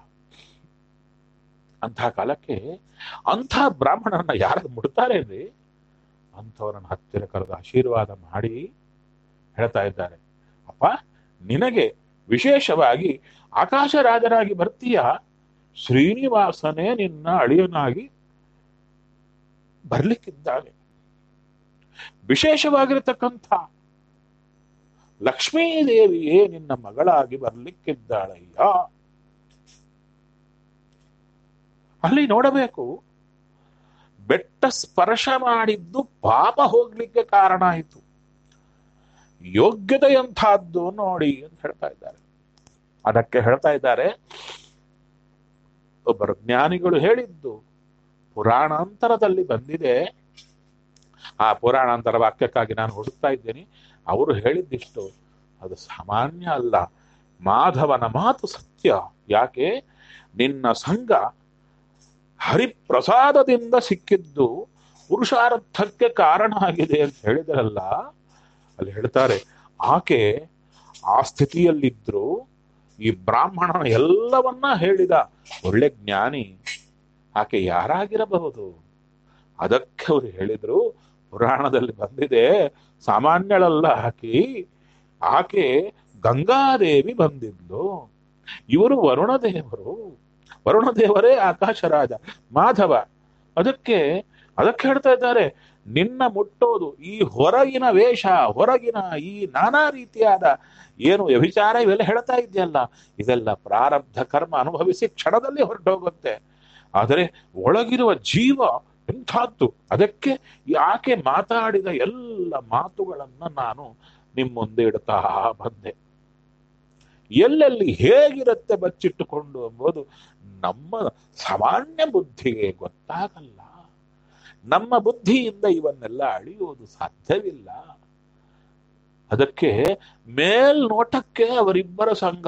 ಅಂಥ ಕಾಲಕ್ಕೆ ಅಂಥ ಬ್ರಾಹ್ಮಣರನ್ನ ಯಾರು ಮುಡ್ತಾರೆ ಅಂದ್ರೆ ಅಂಥವರನ್ನ ಹತ್ತಿರ ಕರೆದು ಆಶೀರ್ವಾದ ಮಾಡಿ ಹೇಳ್ತಾ ಇದ್ದಾರೆ ಅಪ್ಪ ನಿನಗೆ ವಿಶೇಷವಾಗಿ ಆಕಾಶ ರಾಜನಾಗಿ ಬರ್ತೀಯ ಶ್ರೀನಿವಾಸನೇ ನಿನ್ನ ಅಳಿಯನಾಗಿ ಬರ್ಲಿಕ್ಕಿದ್ದಾನೆ ವಿಶೇಷವಾಗಿರತಕ್ಕಂಥ ಲಕ್ಷ್ಮೀದೇವಿಯೇ ನಿನ್ನ ಮಗಳಾಗಿ ಬರ್ಲಿಕ್ಕಿದ್ದಾಳಯ್ಯ ಅಲ್ಲಿ ನೋಡಬೇಕು ಬೆಟ್ಟ ಸ್ಪರ್ಶ ಮಾಡಿದ್ದು ಪಾಪ ಹೋಗ್ಲಿಕ್ಕೆ ಕಾರಣ ಆಯಿತು ಯೋಗ್ಯತೆಯಂಥದ್ದು ನೋಡಿ ಅಂತ ಹೇಳ್ತಾ ಇದ್ದಾರೆ ಅದಕ್ಕೆ ಹೇಳ್ತಾ ಇದ್ದಾರೆ ಒಬ್ಬರು ಜ್ಞಾನಿಗಳು ಹೇಳಿದ್ದು ಪುರಾಣಾಂತರದಲ್ಲಿ ಬಂದಿದೆ ಆ ಪುರಾಣಾಂತರ ವಾಕ್ಯಕ್ಕಾಗಿ ನಾನು ಹುಡುಕ್ತಾ ಇದ್ದೇನೆ ಅವರು ಹೇಳಿದ್ದಿಷ್ಟು ಅದು ಸಾಮಾನ್ಯ ಅಲ್ಲ ಮಾಧವನ ಮಾತು ಸತ್ಯ ಯಾಕೆ ನಿನ್ನ ಸಂಘ ಹರಿಪ್ರಸಾದದಿಂದ ಸಿಕ್ಕಿದ್ದು ಪುರುಷಾರ್ಥಕ್ಕೆ ಕಾರಣ ಆಗಿದೆ ಅಂತ ಹೇಳಿದರಲ್ಲ ಅಲ್ಲಿ ಹೇಳ್ತಾರೆ ಆಕೆ ಆ ಸ್ಥಿತಿಯಲ್ಲಿದ್ರು ಈ ಬ್ರಾಹ್ಮಣನ ಎಲ್ಲವನ್ನ ಹೇಳಿದ ಒಳ್ಳೆ ಜ್ಞಾನಿ ಆಕೆ ಯಾರಾಗಿರಬಹುದು ಅದಕ್ಕೆ ಅವರು ಹೇಳಿದ್ರು ಪುರಾಣದಲ್ಲಿ ಬಂದಿದೆ ಸಾಮಾನ್ಯಳಲ್ಲ ಆಕಿ ಆಕೆ ಗಂಗಾದೇವಿ ಬಂದಿದ್ಲು ಇವರು ವರುಣದೇವರು ವರುಣದೇವರೇ ಆಕಾಶರಾಜ ಮಾಧವ ಅದಕ್ಕೆ ಅದಕ್ಕೆ ಹೇಳ್ತಾ ಇದ್ದಾರೆ ನಿನ್ನ ಮುಟ್ಟೋದು ಈ ಹೊರಗಿನ ವೇಷ ಹೊರಗಿನ ಈ ನಾನಾ ರೀತಿಯಾದ ಏನು ವ್ಯಭಿಚಾರ ಇವೆಲ್ಲ ಹೇಳ್ತಾ ಇದೆಯಲ್ಲ ಇದೆಲ್ಲ ಪ್ರಾರಬ್ಧ ಕರ್ಮ ಅನುಭವಿಸಿ ಕ್ಷಣದಲ್ಲಿ ಹೊರಟೋಗುತ್ತೆ ಆದರೆ ಒಳಗಿರುವ ಜೀವ ಇಂಥದ್ದು ಅದಕ್ಕೆ ಯಾಕೆ ಮಾತಾಡಿದ ಎಲ್ಲ ಮಾತುಗಳನ್ನ ನಾನು ನಿಮ್ಮ ಮುಂದೆ ಇಡ್ತಾ ಬಂದೆ ಎಲ್ಲೆಲ್ಲಿ ಹೇಗಿರುತ್ತೆ ಬಚ್ಚಿಟ್ಟುಕೊಂಡು ಎಂಬುದು ನಮ್ಮ ಸಾಮಾನ್ಯ ಬುದ್ಧಿಗೆ ಗೊತ್ತಾಗಲ್ಲ ನಮ್ಮ ಬುದ್ಧಿಯಿಂದ ಇವನ್ನೆಲ್ಲ ಅಳಿಯೋದು ಸಾಧ್ಯವಿಲ್ಲ ಅದಕ್ಕೆ ಮೇಲ್ನೋಟಕ್ಕೆ ಅವರಿಬ್ಬರ ಸಂಘ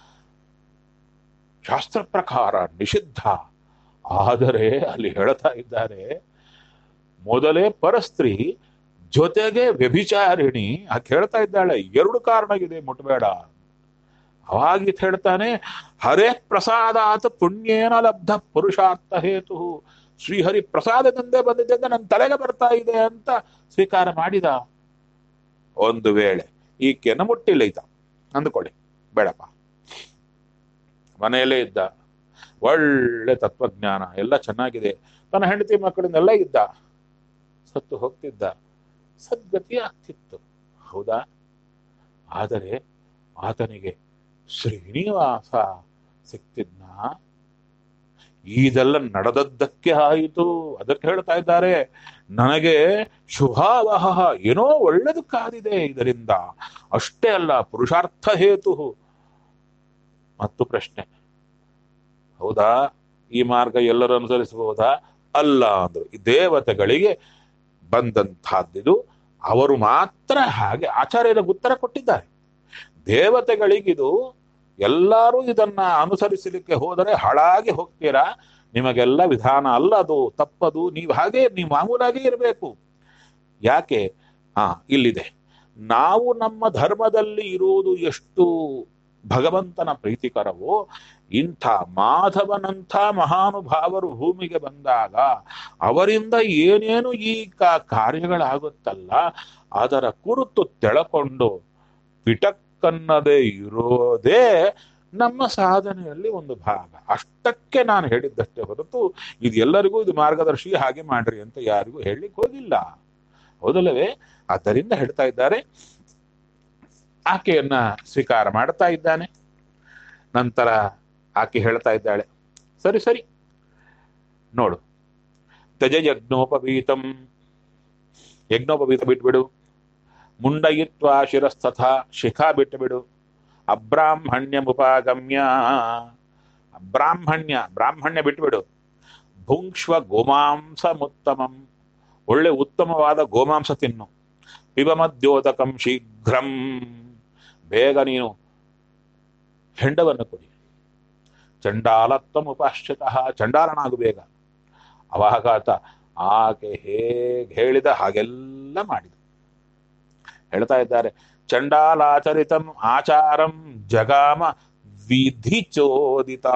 ಶಾಸ್ತ್ರ ಪ್ರಕಾರ ನಿಷಿದ್ಧ ಆದರೆ ಅಲ್ಲಿ ಹೇಳ್ತಾ ಇದ್ದಾರೆ ಮೊದಲೇ ಪರಸ್ತ್ರೀ ಜೊತೆಗೆ ವ್ಯಭಿಚಾರಿಣಿ ಆಕೆ ಹೇಳ್ತಾ ಇದ್ದಾಳೆ ಎರಡು ಕಾರಣ ಇದೆ ಮುಟ್ಬೇಡ ಅವಾಗಿತ್ ಹೇಳ್ತಾನೆ ಹರೇ ಪ್ರಸಾದಾತ್ ಪುಣ್ಯೇನ ಲಬ್ಧ ಪುರುಷಾರ್ಥ ಹೇತು ಶ್ರೀಹರಿ ಪ್ರಸಾದದಿಂದೇ ಬಂದಿದ್ದೆ ಅಂತ ನನ್ನ ತಲೆಗೆ ಬರ್ತಾ ಇದೆ ಅಂತ ಸ್ವೀಕಾರ ಮಾಡಿದ ಒಂದು ವೇಳೆ ಈಕೆನ ಮುಟ್ಟಿಲ್ಲ ಈತ ಅಂದ್ಕೊಳ್ಳಿ ಬೇಡಪ್ಪ ಮನೆಯಲ್ಲೇ ಇದ್ದ ಒಳ್ಳೆ ತತ್ವಜ್ಞಾನ ಎಲ್ಲ ಚೆನ್ನಾಗಿದೆ ತನ್ನ ಹೆಂಡತಿ ಮಕ್ಕಳನ್ನೆಲ್ಲ ಇದ್ದ ಸತ್ತು ಹೋಗ್ತಿದ್ದ ಸದ್ಗತಿ ಆಗ್ತಿತ್ತು ಹೌದಾ ಆದರೆ ಆತನಿಗೆ ಶ್ರೀನಿವಾಸ ಸಿಕ್ತಿದ್ನ ಇದೆಲ್ಲ ನಡೆದದ್ದಕ್ಕೆ ಆಯಿತು ಅದಕ್ಕೆ ಹೇಳ್ತಾ ಇದ್ದಾರೆ ನನಗೆ ಶುಭಾವಹ ಏನೋ ಒಳ್ಳೇದು ಕಾದಿದೆ ಇದರಿಂದ ಅಷ್ಟೇ ಅಲ್ಲ ಪುರುಷಾರ್ಥ ಹೇತು ಮತ್ತು ಪ್ರಶ್ನೆ ಹೌದಾ ಈ ಮಾರ್ಗ ಎಲ್ಲರೂ ಅನುಸರಿಸಬಹುದಾ ಅಲ್ಲ ಅಂದ್ರು ಈ ದೇವತೆಗಳಿಗೆ ಬಂದಂತಹದ್ದಿದು ಅವರು ಮಾತ್ರ ಹಾಗೆ ಆಚಾರ್ಯರ ಉತ್ತರ ಕೊಟ್ಟಿದ್ದಾರೆ ದೇವತೆಗಳಿಗಿದು ಎಲ್ಲರೂ ಇದನ್ನ ಅನುಸರಿಸಲಿಕ್ಕೆ ಹೋದರೆ ಹಾಳಾಗಿ ಹೋಗ್ತೀರಾ ನಿಮಗೆಲ್ಲ ವಿಧಾನ ಅಲ್ಲ ಅದು ತಪ್ಪದು ನೀವು ಹಾಗೆ ನೀವು ಮಾಮೂಲಾಗಿ ಇರಬೇಕು ಯಾಕೆ ಹಾ ಇಲ್ಲಿದೆ ನಾವು ನಮ್ಮ ಧರ್ಮದಲ್ಲಿ ಇರುವುದು ಎಷ್ಟು ಭಗವಂತನ ಪ್ರೀತಿಕರವೋ ಇಂಥ ಮಾಧವನಂಥ ಮಹಾನುಭಾವರು ಭೂಮಿಗೆ ಬಂದಾಗ ಅವರಿಂದ ಏನೇನು ಈ ಕ- ಕಾರ್ಯಗಳಾಗುತ್ತಲ್ಲ ಅದರ ಕುರಿತು ತೆಳಕೊಂಡು ಪಿಟಕ್ಕನ್ನದೇ ಇರೋದೇ ನಮ್ಮ ಸಾಧನೆಯಲ್ಲಿ ಒಂದು ಭಾಗ ಅಷ್ಟಕ್ಕೆ ನಾನು ಹೇಳಿದ್ದಷ್ಟೇ ಹೊರತು ಇದು ಎಲ್ಲರಿಗೂ ಇದು ಮಾರ್ಗದರ್ಶಿ ಹಾಗೆ ಮಾಡ್ರಿ ಅಂತ ಯಾರಿಗೂ ಹೇಳಲಿಕ್ಕೆ ಹೋಗಿಲ್ಲ ಹೌದಲ್ಲವೇ ಆದ್ದರಿಂದ ಹೇಳ್ತಾ ಇದ್ದಾರೆ ಆಕೆಯನ್ನ ಸ್ವೀಕಾರ ಮಾಡ್ತಾ ಇದ್ದಾನೆ ನಂತರ ಆಕೆ ಹೇಳ್ತಾ ಇದ್ದಾಳೆ ಸರಿ ಸರಿ ನೋಡು ತ್ಯಜ ಯಜ್ಞೋಪವೀತಂ ಯಜ್ಞೋಪವೀತ ಬಿಟ್ಬಿಡು ಮುಂಡಯಿತ್ವ ಶಿರಸ್ತಥ ಶಿಖಾ ಬಿಟ್ಟುಬಿಡು ಅಬ್ರಾಹ್ಮಣ್ಯ ಮುಪಾಗಮ್ಯ ಬ್ರಾಹ್ಮಣ್ಯ ಬ್ರಾಹ್ಮಣ್ಯ ಬಿಟ್ಟುಬಿಡು ಭುಂಕ್ಷ್ವ ಗೋಮಾಂಸ ಮುತ್ತಮಂ ಒಳ್ಳೆ ಉತ್ತಮವಾದ ಗೋಮಾಂಸ ತಿನ್ನು ಪಿಬಮದ್ಯೋತಕಂ ಶೀಘ್ರಂ ಬೇಗ ನೀನು ಹೆಂಡವನ್ನು ಕೊಡಿ ಚಂಡಾಲತ್ವಂ ಉಪಾಶ್ಚಿತಃ ಚಂಡಾಲನಾಗು ಬೇಗ ಅವಾಗ ಆತ ಆಕೆ ಹೇಗೆ ಹೇಳಿದ ಹಾಗೆಲ್ಲ ಮಾಡಿದ ಹೇಳ್ತಾ ಇದ್ದಾರೆ ಚಂಡಾಲಾಚರಿತಂ ಆಚಾರಂ ಜಗಾಮ ವಿಧಿ ಚೋದಿತ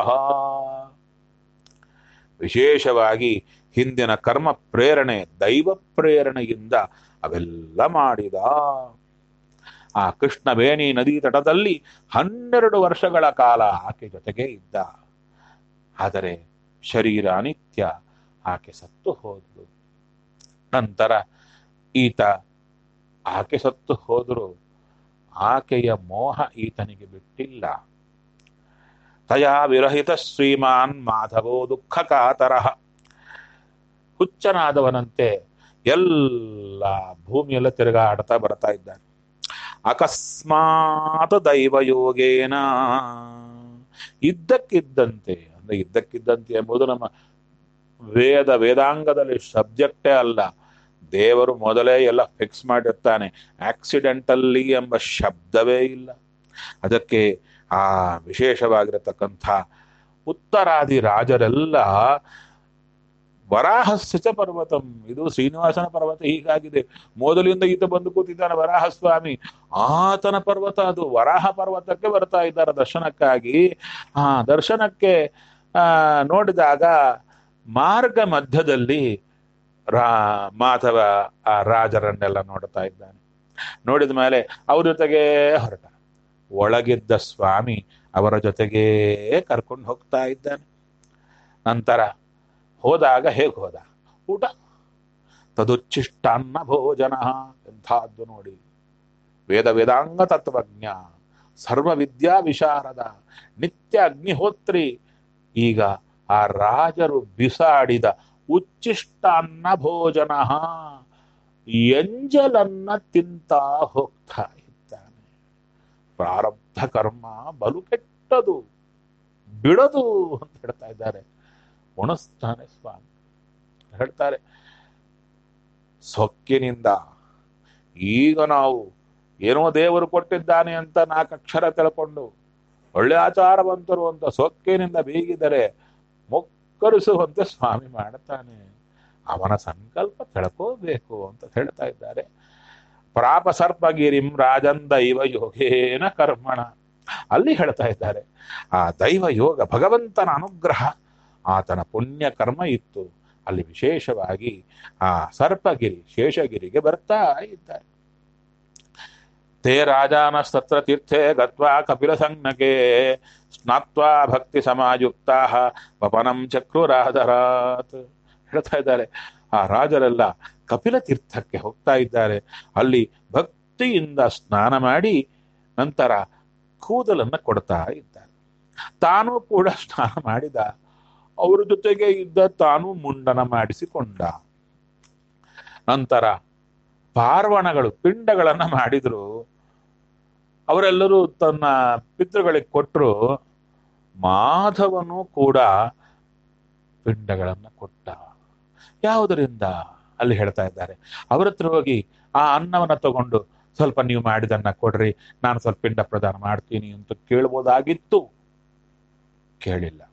ವಿಶೇಷವಾಗಿ ಹಿಂದಿನ ಕರ್ಮ ಪ್ರೇರಣೆ ದೈವ ಪ್ರೇರಣೆಯಿಂದ ಅವೆಲ್ಲ ಮಾಡಿದ ಆ ಕೃಷ್ಣವೇಣಿ ನದಿ ತಟದಲ್ಲಿ ಹನ್ನೆರಡು ವರ್ಷಗಳ ಕಾಲ ಆಕೆ ಜೊತೆಗೆ ಇದ್ದ ಆದರೆ ಶರೀರ ಅನಿತ್ಯ ಆಕೆ ಸತ್ತು ಹೋದ್ಲು ನಂತರ ಈತ ಆಕೆ ಸತ್ತು ಹೋದ್ರು ಆಕೆಯ ಮೋಹ ಈತನಿಗೆ ಬಿಟ್ಟಿಲ್ಲ ತಯಾ ವಿರಹಿತ ಶ್ರೀಮಾನ್ ಮಾಧವೋ ದುಃಖ ಕಾತರಹ ಹುಚ್ಚನಾದವನಂತೆ ಎಲ್ಲ ಭೂಮಿಯೆಲ್ಲ ತಿರುಗಾಡ್ತಾ ಬರ್ತಾ ಇದ್ದಾನೆ ಅಕಸ್ಮಾತ್ ದೈವಯೋಗೇನ ಇದ್ದಕ್ಕಿದ್ದಂತೆ ಅಂದ್ರೆ ಇದ್ದಕ್ಕಿದ್ದಂತೆ ಎಂಬುದು ನಮ್ಮ ವೇದ ವೇದಾಂಗದಲ್ಲಿ ಸಬ್ಜೆಕ್ಟೇ ಅಲ್ಲ ದೇವರು ಮೊದಲೇ ಎಲ್ಲ ಫಿಕ್ಸ್ ಮಾಡಿರ್ತಾನೆ ಆಕ್ಸಿಡೆಂಟಲ್ಲಿ ಎಂಬ ಶಬ್ದವೇ ಇಲ್ಲ ಅದಕ್ಕೆ ಆ ವಿಶೇಷವಾಗಿರತಕ್ಕಂಥ ಉತ್ತರಾದಿ ರಾಜರೆಲ್ಲ ವರಾಹಸ್ಯ ಪರ್ವತಂ ಇದು ಶ್ರೀನಿವಾಸನ ಪರ್ವತ ಹೀಗಾಗಿದೆ ಮೊದಲಿಂದ ಈತ ಬಂದು ಕೂತಿದ್ದಾನೆ ವರಾಹ ಸ್ವಾಮಿ ಆತನ ಪರ್ವತ ಅದು ವರಾಹ ಪರ್ವತಕ್ಕೆ ಬರ್ತಾ ಇದ್ದಾರೆ ದರ್ಶನಕ್ಕಾಗಿ ಆ ದರ್ಶನಕ್ಕೆ ಆ ನೋಡಿದಾಗ ಮಾರ್ಗ ಮಧ್ಯದಲ್ಲಿ ರಾ ಮಾಧವ ಆ ರಾಜರನ್ನೆಲ್ಲ ನೋಡ್ತಾ ಇದ್ದಾನೆ ನೋಡಿದ ಮೇಲೆ ಅವ್ರ ಜೊತೆಗೆ ಹೊರಟ ಒಳಗಿದ್ದ ಸ್ವಾಮಿ ಅವರ ಜೊತೆಗೇ ಕರ್ಕೊಂಡು ಹೋಗ್ತಾ ಇದ್ದಾನೆ ನಂತರ ಹೋದಾಗ ಹೇಗೆ ಹೋದ ಊಟ ತದುಚ್ಚಿಷ್ಟಾನ್ನ ಭೋಜನ ಎಂಥದ್ದು ನೋಡಿ ವೇದ ವೇದಾಂಗ ತತ್ವಜ್ಞ ಸರ್ವ ವಿದ್ಯಾ ವಿಶಾರದ ನಿತ್ಯ ಅಗ್ನಿಹೋತ್ರಿ ಈಗ ಆ ರಾಜರು ಬಿಸಾಡಿದ ಉಚ್ಚಿಷ್ಟಾನ್ನ ಭೋಜನ ಎಂಜಲನ್ನ ತಿಂತ ಹೋಗ್ತಾ ಇದ್ದಾನೆ ಪ್ರಾರಬ್ಧ ಕರ್ಮ ಬಲು ಕೆಟ್ಟದು ಬಿಡದು ಅಂತ ಹೇಳ್ತಾ ಇದ್ದಾರೆ ಉಣಿಸ್ತಾನೆ ಸ್ವಾಮಿ ಹೇಳ್ತಾರೆ ಸೊಕ್ಕಿನಿಂದ ಈಗ ನಾವು ಏನೋ ದೇವರು ಕೊಟ್ಟಿದ್ದಾನೆ ಅಂತ ನಾಲ್ಕು ಅಕ್ಷರ ತಿಳ್ಕೊಂಡು ಒಳ್ಳೆ ಆಚಾರವಂತರು ಅಂತ ಸೊಕ್ಕಿನಿಂದ ಬೀಗಿದರೆ ಮೊಕ್ಕರಿಸುವಂತೆ ಸ್ವಾಮಿ ಮಾಡುತ್ತಾನೆ ಅವನ ಸಂಕಲ್ಪ ತಿಳ್ಕೋಬೇಕು ಅಂತ ಹೇಳ್ತಾ ಇದ್ದಾರೆ ಪ್ರಾಪ ಸರ್ಪಗಿರಿಂ ರಾಜನ್ ದೈವ ಯೋಗೇನ ಕರ್ಮಣ ಅಲ್ಲಿ ಹೇಳ್ತಾ ಇದ್ದಾರೆ ಆ ದೈವ ಯೋಗ ಭಗವಂತನ ಅನುಗ್ರಹ ಆತನ ಪುಣ್ಯ ಕರ್ಮ ಇತ್ತು ಅಲ್ಲಿ ವಿಶೇಷವಾಗಿ ಆ ಸರ್ಪಗಿರಿ ಶೇಷಗಿರಿಗೆ ಬರ್ತಾ ಇದ್ದಾರೆ ತೇ ರಾಜಾನಸ್ತತ್ರ ತೀರ್ಥೆ ಗತ್ವಾ ಕಪಿಲ ಸಂಜ್ಞಕೆ ಸ್ನಾತ್ವಾ ಭಕ್ತಿ ಸಮಾಯುಕ್ತಾ ವಪನಂ ಚಕ್ರುರಾಧರಾತ್ ಹೇಳ್ತಾ ಇದ್ದಾರೆ ಆ ರಾಜರೆಲ್ಲ ಕಪಿಲ ತೀರ್ಥಕ್ಕೆ ಹೋಗ್ತಾ ಇದ್ದಾರೆ ಅಲ್ಲಿ ಭಕ್ತಿಯಿಂದ ಸ್ನಾನ ಮಾಡಿ ನಂತರ ಕೂದಲನ್ನ ಕೊಡ್ತಾ ಇದ್ದಾರೆ ತಾನು ಕೂಡ ಸ್ನಾನ ಮಾಡಿದ ಅವರ ಜೊತೆಗೆ ಇದ್ದ ತಾನು ಮುಂಡನ ಮಾಡಿಸಿಕೊಂಡ ನಂತರ ಪಾರ್ವಣಗಳು ಪಿಂಡಗಳನ್ನ ಮಾಡಿದ್ರು ಅವರೆಲ್ಲರೂ ತನ್ನ ಪಿತೃಗಳಿಗೆ ಕೊಟ್ಟರು ಮಾಧವನು ಕೂಡ ಪಿಂಡಗಳನ್ನ ಕೊಟ್ಟ ಯಾವುದರಿಂದ ಅಲ್ಲಿ ಹೇಳ್ತಾ ಇದ್ದಾರೆ ಅವರ ಹತ್ರ ಹೋಗಿ ಆ ಅನ್ನವನ್ನ ತಗೊಂಡು ಸ್ವಲ್ಪ ನೀವು ಮಾಡಿದನ್ನ ಕೊಡ್ರಿ ನಾನು ಸ್ವಲ್ಪ ಪಿಂಡ ಪ್ರದಾನ ಮಾಡ್ತೀನಿ ಅಂತ ಕೇಳ್ಬೋದಾಗಿತ್ತು ಕೇಳಿಲ್ಲ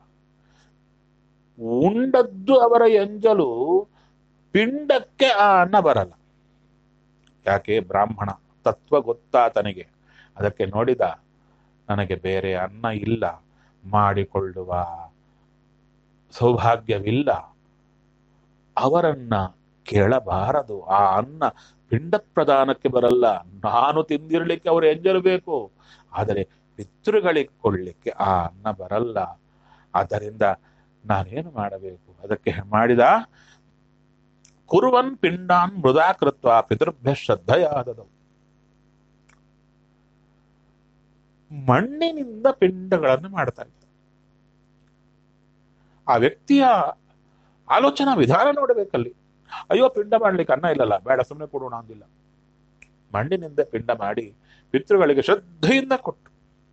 ಉಂಡದ್ದು ಅವರ ಎಂಜಲು ಪಿಂಡಕ್ಕೆ ಆ ಅನ್ನ ಬರಲ್ಲ ಯಾಕೆ ಬ್ರಾಹ್ಮಣ ತತ್ವ ಗೊತ್ತಾತನಿಗೆ ಅದಕ್ಕೆ ನೋಡಿದ ನನಗೆ ಬೇರೆ ಅನ್ನ ಇಲ್ಲ ಮಾಡಿಕೊಳ್ಳುವ ಸೌಭಾಗ್ಯವಿಲ್ಲ ಅವರನ್ನ ಕೇಳಬಾರದು ಆ ಅನ್ನ ಪಿಂಡ ಪ್ರದಾನಕ್ಕೆ ಬರಲ್ಲ ನಾನು ತಿಂದಿರ್ಲಿಕ್ಕೆ ಅವರು ಎಂಜರಬೇಕು ಆದರೆ ಪಿತೃಗಳಿಗೆ ಕೊಡ್ಲಿಕ್ಕೆ ಆ ಅನ್ನ ಬರಲ್ಲ ಆದ್ದರಿಂದ ನಾನೇನು ಮಾಡಬೇಕು ಅದಕ್ಕೆ ಮಾಡಿದ ಕುರುವನ್ ಪಿಂಡಾನ್ ಮೃದಾಕೃತ್ವ ಪಿತೃಭ್ಯ ಶ್ರದ್ಧೆಯಾದದವು ಮಣ್ಣಿನಿಂದ ಪಿಂಡಗಳನ್ನು ಮಾಡ್ತಾ ಇದ್ದ ಆ ವ್ಯಕ್ತಿಯ ಆಲೋಚನಾ ವಿಧಾನ ನೋಡಬೇಕಲ್ಲಿ ಅಯ್ಯೋ ಪಿಂಡ ಮಾಡ್ಲಿಕ್ಕೆ ಅನ್ನ ಇಲ್ಲಲ್ಲ ಬೇಡ ಸುಮ್ಮನೆ ಕೊಡೋಣ ಅಂದಿಲ್ಲ ಮಣ್ಣಿನಿಂದ ಪಿಂಡ ಮಾಡಿ ಪಿತೃಗಳಿಗೆ ಶ್ರದ್ಧೆಯಿಂದ ಕೊಟ್ಟು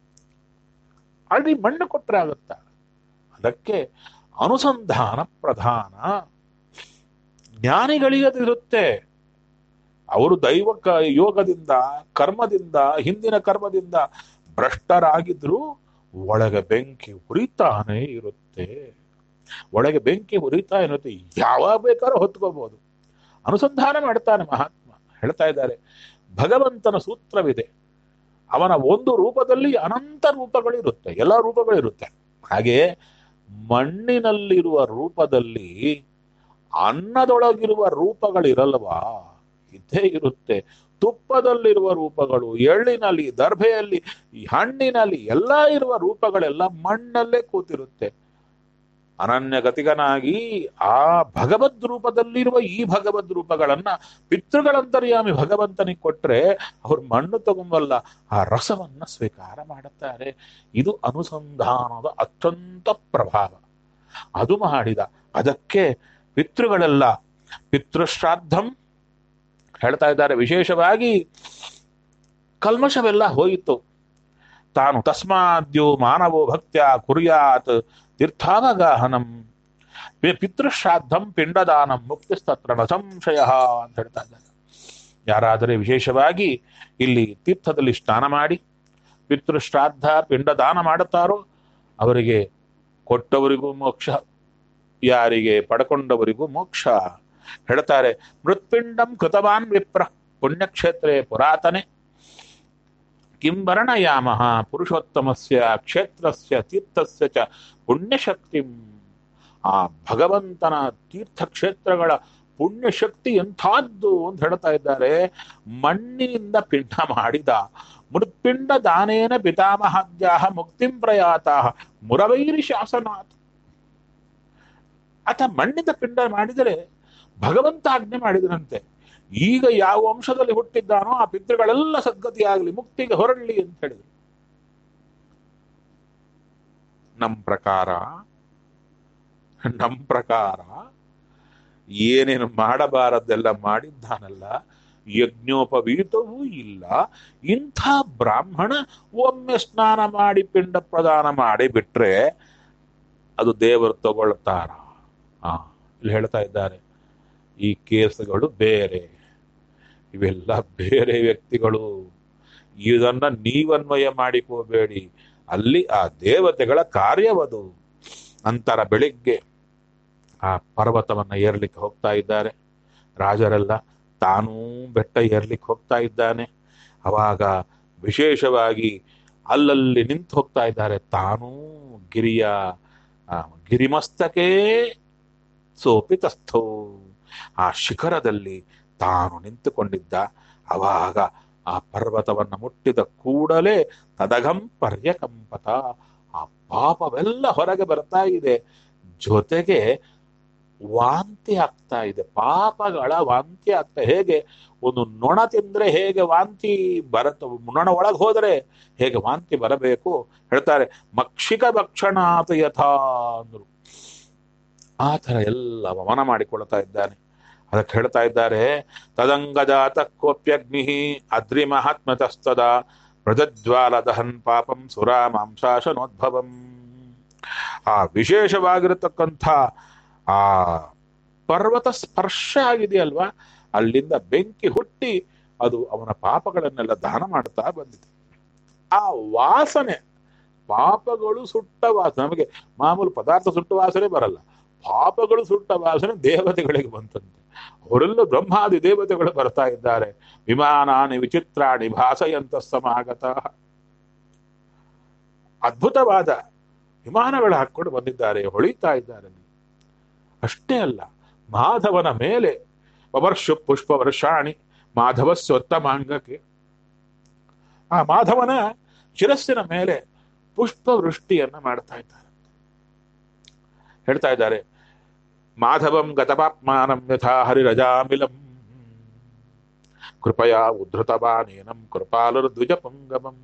ಅಲ್ಲಿ ಮಣ್ಣು ಕೊಟ್ಟರೆ ಆಗುತ್ತ ಅದಕ್ಕೆ ಅನುಸಂಧಾನ ಪ್ರಧಾನ ಜ್ಞಾನಿಗಳಿಗೆ ಅದಿರುತ್ತೆ ಅವರು ದೈವ ಕ- ಯೋಗದಿಂದ ಕರ್ಮದಿಂದ ಹಿಂದಿನ ಕರ್ಮದಿಂದ ಭ್ರಷ್ಟರಾಗಿದ್ರು ಒಳಗೆ ಬೆಂಕಿ ಉರಿತಾನೆ ಇರುತ್ತೆ ಒಳಗೆ ಬೆಂಕಿ ಉರಿತಾ ಇರುತ್ತೆ ಯಾವಾಗ ಬೇಕಾದ್ರೂ ಹೊತ್ಕೋಬಹುದು ಅನುಸಂಧಾನ ಮಾಡ್ತಾನೆ ಮಹಾತ್ಮ ಹೇಳ್ತಾ ಇದ್ದಾರೆ ಭಗವಂತನ ಸೂತ್ರವಿದೆ ಅವನ ಒಂದು ರೂಪದಲ್ಲಿ ಅನಂತ ರೂಪಗಳಿರುತ್ತೆ ಎಲ್ಲ ರೂಪಗಳಿರುತ್ತೆ ಹಾಗೆ ಮಣ್ಣಿನಲ್ಲಿರುವ ರೂಪದಲ್ಲಿ ಅನ್ನದೊಳಗಿರುವ ರೂಪಗಳಿರಲ್ವಾ ಇದ್ದೇ ಇರುತ್ತೆ ತುಪ್ಪದಲ್ಲಿರುವ ರೂಪಗಳು ಎಳ್ಳಿನಲ್ಲಿ ದರ್ಭೆಯಲ್ಲಿ ಈ ಹಣ್ಣಿನಲ್ಲಿ ಎಲ್ಲ ಇರುವ ರೂಪಗಳೆಲ್ಲ ಮಣ್ಣಲ್ಲೇ ಕೂತಿರುತ್ತೆ ಅನನ್ಯ ಗತಿಗನಾಗಿ ಆ ಭಗವದ್ ರೂಪದಲ್ಲಿರುವ ಈ ಭಗವದ್ ರೂಪಗಳನ್ನ ಪಿತೃಗಳಂತರ್ಯಾಮಿ ಭಗವಂತನಿಗೆ ಕೊಟ್ರೆ ಅವ್ರು ಮಣ್ಣು ತಗೊಂಬಲ್ಲ ಆ ರಸವನ್ನ ಸ್ವೀಕಾರ ಮಾಡುತ್ತಾರೆ ಇದು ಅನುಸಂಧಾನದ ಅತ್ಯಂತ ಪ್ರಭಾವ ಅದು ಮಾಡಿದ ಅದಕ್ಕೆ ಪಿತೃಗಳೆಲ್ಲ ಪಿತೃಶ್ರಾದ್ದಂ ಹೇಳ್ತಾ ಇದ್ದಾರೆ ವಿಶೇಷವಾಗಿ ಕಲ್ಮಶವೆಲ್ಲ ಹೋಯಿತು ತಾನು ತಸ್ಮಾದ್ಯೋ ಮಾನವೋ ಭಕ್ತ್ಯ ಕುರ್ಯಾತ್ ತೀರ್ಥಾವಗಾಹನಂ ಪಿ- ಪಿತೃಶ್ರಾದ್ದಂ ಪಿಂಡದಾನಂ ಮುಕ್ತಿಸ್ತತ್ರ ನ ಸಂಶಯ ಅಂತ ಹೇಳ್ತಾ ಇದ್ದಾರೆ ಯಾರಾದರೆ ವಿಶೇಷವಾಗಿ ಇಲ್ಲಿ ತೀರ್ಥದಲ್ಲಿ ಸ್ನಾನ ಮಾಡಿ ಪಿತೃಶ್ರಾದ್ದ ಪಿಂಡದಾನ ಮಾಡುತ್ತಾರೋ ಅವರಿಗೆ ಕೊಟ್ಟವರಿಗೂ ಮೋಕ್ಷ ಯಾರಿಗೆ ಪಡ್ಕೊಂಡವರಿಗೂ ಮೋಕ್ಷ ಹೇಳ್ತಾರೆ ಮೃತ್ಪಿಂಡಂ ಕೃತವಾನ್ ವಿಪ್ರ ಪುಣ್ಯಕ್ಷೇತ್ರೇ ಪುರಾತನೆ ಕಿಂ ವರ್ಣಯಾಮ ಪುರುಷೋತ್ತಮಸ್ಯ ಕ್ಷೇತ್ರಸ್ಯ ತೀರ್ಥಸ್ಯ ಚ ಪುಣ್ಯಶಕ್ತಿಂ ಆ ಭಗವಂತನ ತೀರ್ಥಕ್ಷೇತ್ರಗಳ ಪುಣ್ಯಶಕ್ತಿ ಎಂಥದ್ದು ಅಂತ ಹೇಳ್ತಾ ಇದ್ದಾರೆ ಮಣ್ಣಿನಿಂದ ಪಿಂಡ ಮಾಡಿದ ಮೃತ್ಪಿಂಡ ದಾನೇನ ಪಿತಾಮಹಾದ್ಯಾಹ ಮುಕ್ತಿಂ ಪ್ರಯಾತ ಮುರವೈರಿ ಶಾಸನಾತ್ ಆತ ಮಣ್ಣಿಂದ ಪಿಂಡ ಮಾಡಿದರೆ ಭಗವಂತ ಆಜ್ಞೆ ಮಾಡಿದನಂತೆ ಈಗ ಯಾವ ವಂಶದಲ್ಲಿ ಹುಟ್ಟಿದ್ದಾನೋ ಆ ಪಿತೃಗಳೆಲ್ಲ ಸದ್ಗತಿಯಾಗಲಿ ಮುಕ್ತಿಗೆ ಹೊರಡಲಿ ಅಂತ ಹೇಳಿದ್ರು ನಮ್ ಪ್ರಕಾರ ನಮ್ ಪ್ರಕಾರ ಏನೇನು ಮಾಡಬಾರದೆಲ್ಲ ಮಾಡಿದ್ದಾನಲ್ಲ ಯಜ್ಞೋಪವೀತವೂ ಇಲ್ಲ ಇಂಥ ಬ್ರಾಹ್ಮಣ ಒಮ್ಮೆ ಸ್ನಾನ ಮಾಡಿ ಪಿಂಡ ಪ್ರದಾನ ಮಾಡಿ ಬಿಟ್ರೆ ಅದು ದೇವರು ತಗೊಳ್ತಾರ ಆ ಇಲ್ಲಿ ಹೇಳ್ತಾ ಇದ್ದಾರೆ ಈ ಕೇಸ್ಗಳು ಬೇರೆ ಇವೆಲ್ಲ ಬೇರೆ ವ್ಯಕ್ತಿಗಳು ಇದನ್ನ ನೀವನ್ವಯ ಮಾಡಿಕೋಬೇಡಿ ಅಲ್ಲಿ ಆ ದೇವತೆಗಳ ಕಾರ್ಯವದು ನಂತರ ಬೆಳಿಗ್ಗೆ ಆ ಪರ್ವತವನ್ನ ಏರ್ಲಿಕ್ಕೆ ಹೋಗ್ತಾ ಇದ್ದಾರೆ ರಾಜರೆಲ್ಲ ತಾನೂ ಬೆಟ್ಟ ಏರ್ಲಿಕ್ಕೆ ಹೋಗ್ತಾ ಇದ್ದಾನೆ ಅವಾಗ ವಿಶೇಷವಾಗಿ ಅಲ್ಲಲ್ಲಿ ನಿಂತು ಹೋಗ್ತಾ ಇದ್ದಾರೆ ತಾನೂ ಗಿರಿಯ ಆ, ಗಿರಿಮಸ್ತಕೇ ಸೋಪಿತಸ್ಥೋ ಆ ಶಿಖರದಲ್ಲಿ ತಾನು ನಿಂತುಕೊಂಡಿದ್ದ ಅವಾಗ ಆ ಪರ್ವತವನ್ನು ಮುಟ್ಟಿದ ಕೂಡಲೇ ತದಗಂ ಪರ್ಯಕಂಪತ ಆ ಪಾಪವೆಲ್ಲ ಹೊರಗೆ ಬರ್ತಾ ಇದೆ ಜೊತೆಗೆ ವಾಂತಿ ಆಗ್ತಾ ಇದೆ ಪಾಪಗಳ ವಾಂತಿ ಆಗ್ತಾ ಹೇಗೆ ಒಂದು ನೊಣ ತಿಂದ್ರೆ ಹೇಗೆ ವಾಂತಿ ಬರತ್ತ ನೊಣ ಒಳಗೆ ಹೋದರೆ ಹೇಗೆ ವಾಂತಿ ಬರಬೇಕು ಹೇಳ್ತಾರೆ ಮಕ್ಷಿಕ ಭಕ್ಷಣಾತ ಯಥಾ ಅಂದ್ರು ಆ ತರ ಎಲ್ಲ ವಮನ ಮಾಡಿಕೊಳ್ತಾ ಇದ್ದಾನೆ ಅದಕ್ಕೆ ಹೇಳ್ತಾ ಇದ್ದಾರೆ ತದಂಗಜಾತ ಕೋಪ್ಯಗ್ನಿ ಅದ್ರಿ ಮಹಾತ್ಮತಸ್ತದ ಪ್ರಜಜ್ವಾಲ ದಹನ್ ಪಾಪಂ ಸುರಾ ಮಾಂಸಾಶನೋದ್ಭವಂ ಆ ವಿಶೇಷವಾಗಿರತಕ್ಕಂಥ ಆ ಪರ್ವತ ಸ್ಪರ್ಶ ಆಗಿದೆಯಲ್ವಾ ಅಲ್ಲಿಂದ ಬೆಂಕಿ ಹುಟ್ಟಿ ಅದು ಅವನ ಪಾಪಗಳನ್ನೆಲ್ಲ ದಾನ ಮಾಡ್ತಾ ಬಂದಿದೆ ಆ ವಾಸನೆ ಪಾಪಗಳು ಸುಟ್ಟ ವಾಸನೆ ನಮಗೆ ಮಾಮೂಲು ಪದಾರ್ಥ ಸುಟ್ಟ ವಾಸನೆ ಬರಲ್ಲ ಪಾಪಗಳು ಸುಟ್ಟ ವಾಸನೆ ದೇವತೆಗಳಿಗೆ ಬಂತಂತೆ ಅವರೆಲ್ಲ ಬ್ರಹ್ಮಾದಿ ದೇವತೆಗಳು ಬರ್ತಾ ಇದ್ದಾರೆ ವಿಮಾನಾನಿ ವಿಚಿತ್ರಾಣಿ ಭಾಸಯಂತ ಸಮಾಗತ ಅದ್ಭುತವಾದ ವಿಮಾನಗಳು ಹಾಕೊಂಡು ಬಂದಿದ್ದಾರೆ ಹೊಳಿತಾ ಇದ್ದಾರೆ ಅಷ್ಟೇ ಅಲ್ಲ ಮಾಧವನ ಮೇಲೆ ವರ್ಷ ಪುಷ್ಪ ವರ್ಷಾಣಿ ಮಾಧವ ಸ್ವತ್ತಮಾಂಗಕ್ಕೆ ಆ ಮಾಧವನ ಶಿರಸ್ಸಿನ ಮೇಲೆ ಪುಷ್ಪ ವೃಷ್ಟಿಯನ್ನ ಮಾಡ್ತಾ ಇದ್ದಾರೆ ಹೇಳ್ತಾ ಇದ್ದಾರೆ ಮಾಧವಂ ಗತಪಾತ್ಮಾನಂ ಯಥಾ ಹರಿರಜಾಮಿಲಂ ಕೃಪಯಾ ಉದ್ಧತವಾನೇನಂ ಕೃಪಾಲರು ದ್ವಿಜಪಂಗಮಂ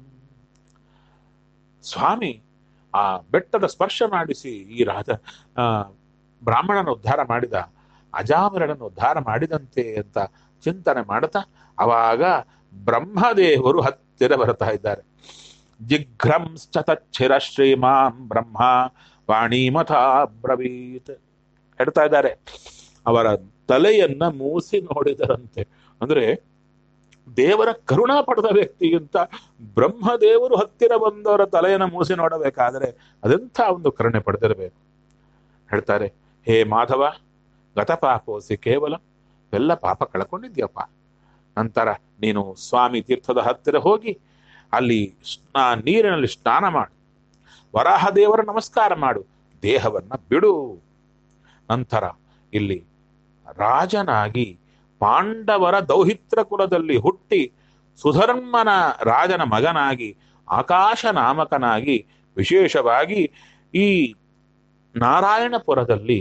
ಸ್ವಾಮಿ ಆ ಬೆಟ್ಟದ ಸ್ಪರ್ಶ ಮಾಡಿಸಿ ಈ ರಾಜ ಆ ಬ್ರಾಹ್ಮಣನ ಉದ್ಧಾರ ಮಾಡಿದ ಅಜಾಮಿರನನ್ನು ಉದ್ಧಾರ ಮಾಡಿದಂತೆ ಅಂತ ಚಿಂತನೆ ಮಾಡ್ತಾ ಅವಾಗ ಬ್ರಹ್ಮದೇವರು ಹತ್ತಿರ ಬರ್ತಾ ಇದ್ದಾರೆ ಜಿಘ್ರಂಶ್ಚ ತಚ್ಛಿರ ಶ್ರೀಮಾನ್ ಬ್ರಹ್ಮ ವಾಣಿಮಥ ಬ್ರವೀತ್ ಹೇಳ್ತಾ ಇದ್ದಾರೆ ಅವರ ತಲೆಯನ್ನ ಮೂಸಿ ನೋಡಿದರಂತೆ ಅಂದ್ರೆ ದೇವರ ಕರುಣಾ ಪಡೆದ ವ್ಯಕ್ತಿಗಿಂತ ಬ್ರಹ್ಮದೇವರು ಹತ್ತಿರ ಬಂದವರ ತಲೆಯನ್ನು ಮೂಸಿ ನೋಡಬೇಕಾದರೆ ಅದೆಂಥ ಒಂದು ಕರುಣೆ ಪಡೆದಿರಬೇಕು ಹೇಳ್ತಾರೆ ಹೇ ಮಾಧವ ಗತಪಾಪೋಸಿ ಕೇವಲ ಎಲ್ಲ ಪಾಪ ಕಳ್ಕೊಂಡಿದ್ಯಪ್ಪ ನಂತರ ನೀನು ಸ್ವಾಮಿ ತೀರ್ಥದ ಹತ್ತಿರ ಹೋಗಿ ಅಲ್ಲಿ ಸ್ನಾ ನೀರಿನಲ್ಲಿ ಸ್ನಾನ ಮಾಡು ವರಾಹ ದೇವರ ನಮಸ್ಕಾರ ಮಾಡು ದೇಹವನ್ನ ಬಿಡು ನಂತರ ಇಲ್ಲಿ ರಾಜನಾಗಿ ಪಾಂಡವರ ದೌಹಿತ್ರ ಕುಲದಲ್ಲಿ ಹುಟ್ಟಿ ಸುಧರ್ಮನ ರಾಜನ ಮಗನಾಗಿ ಆಕಾಶ ನಾಮಕನಾಗಿ ವಿಶೇಷವಾಗಿ ಈ ನಾರಾಯಣಪುರದಲ್ಲಿ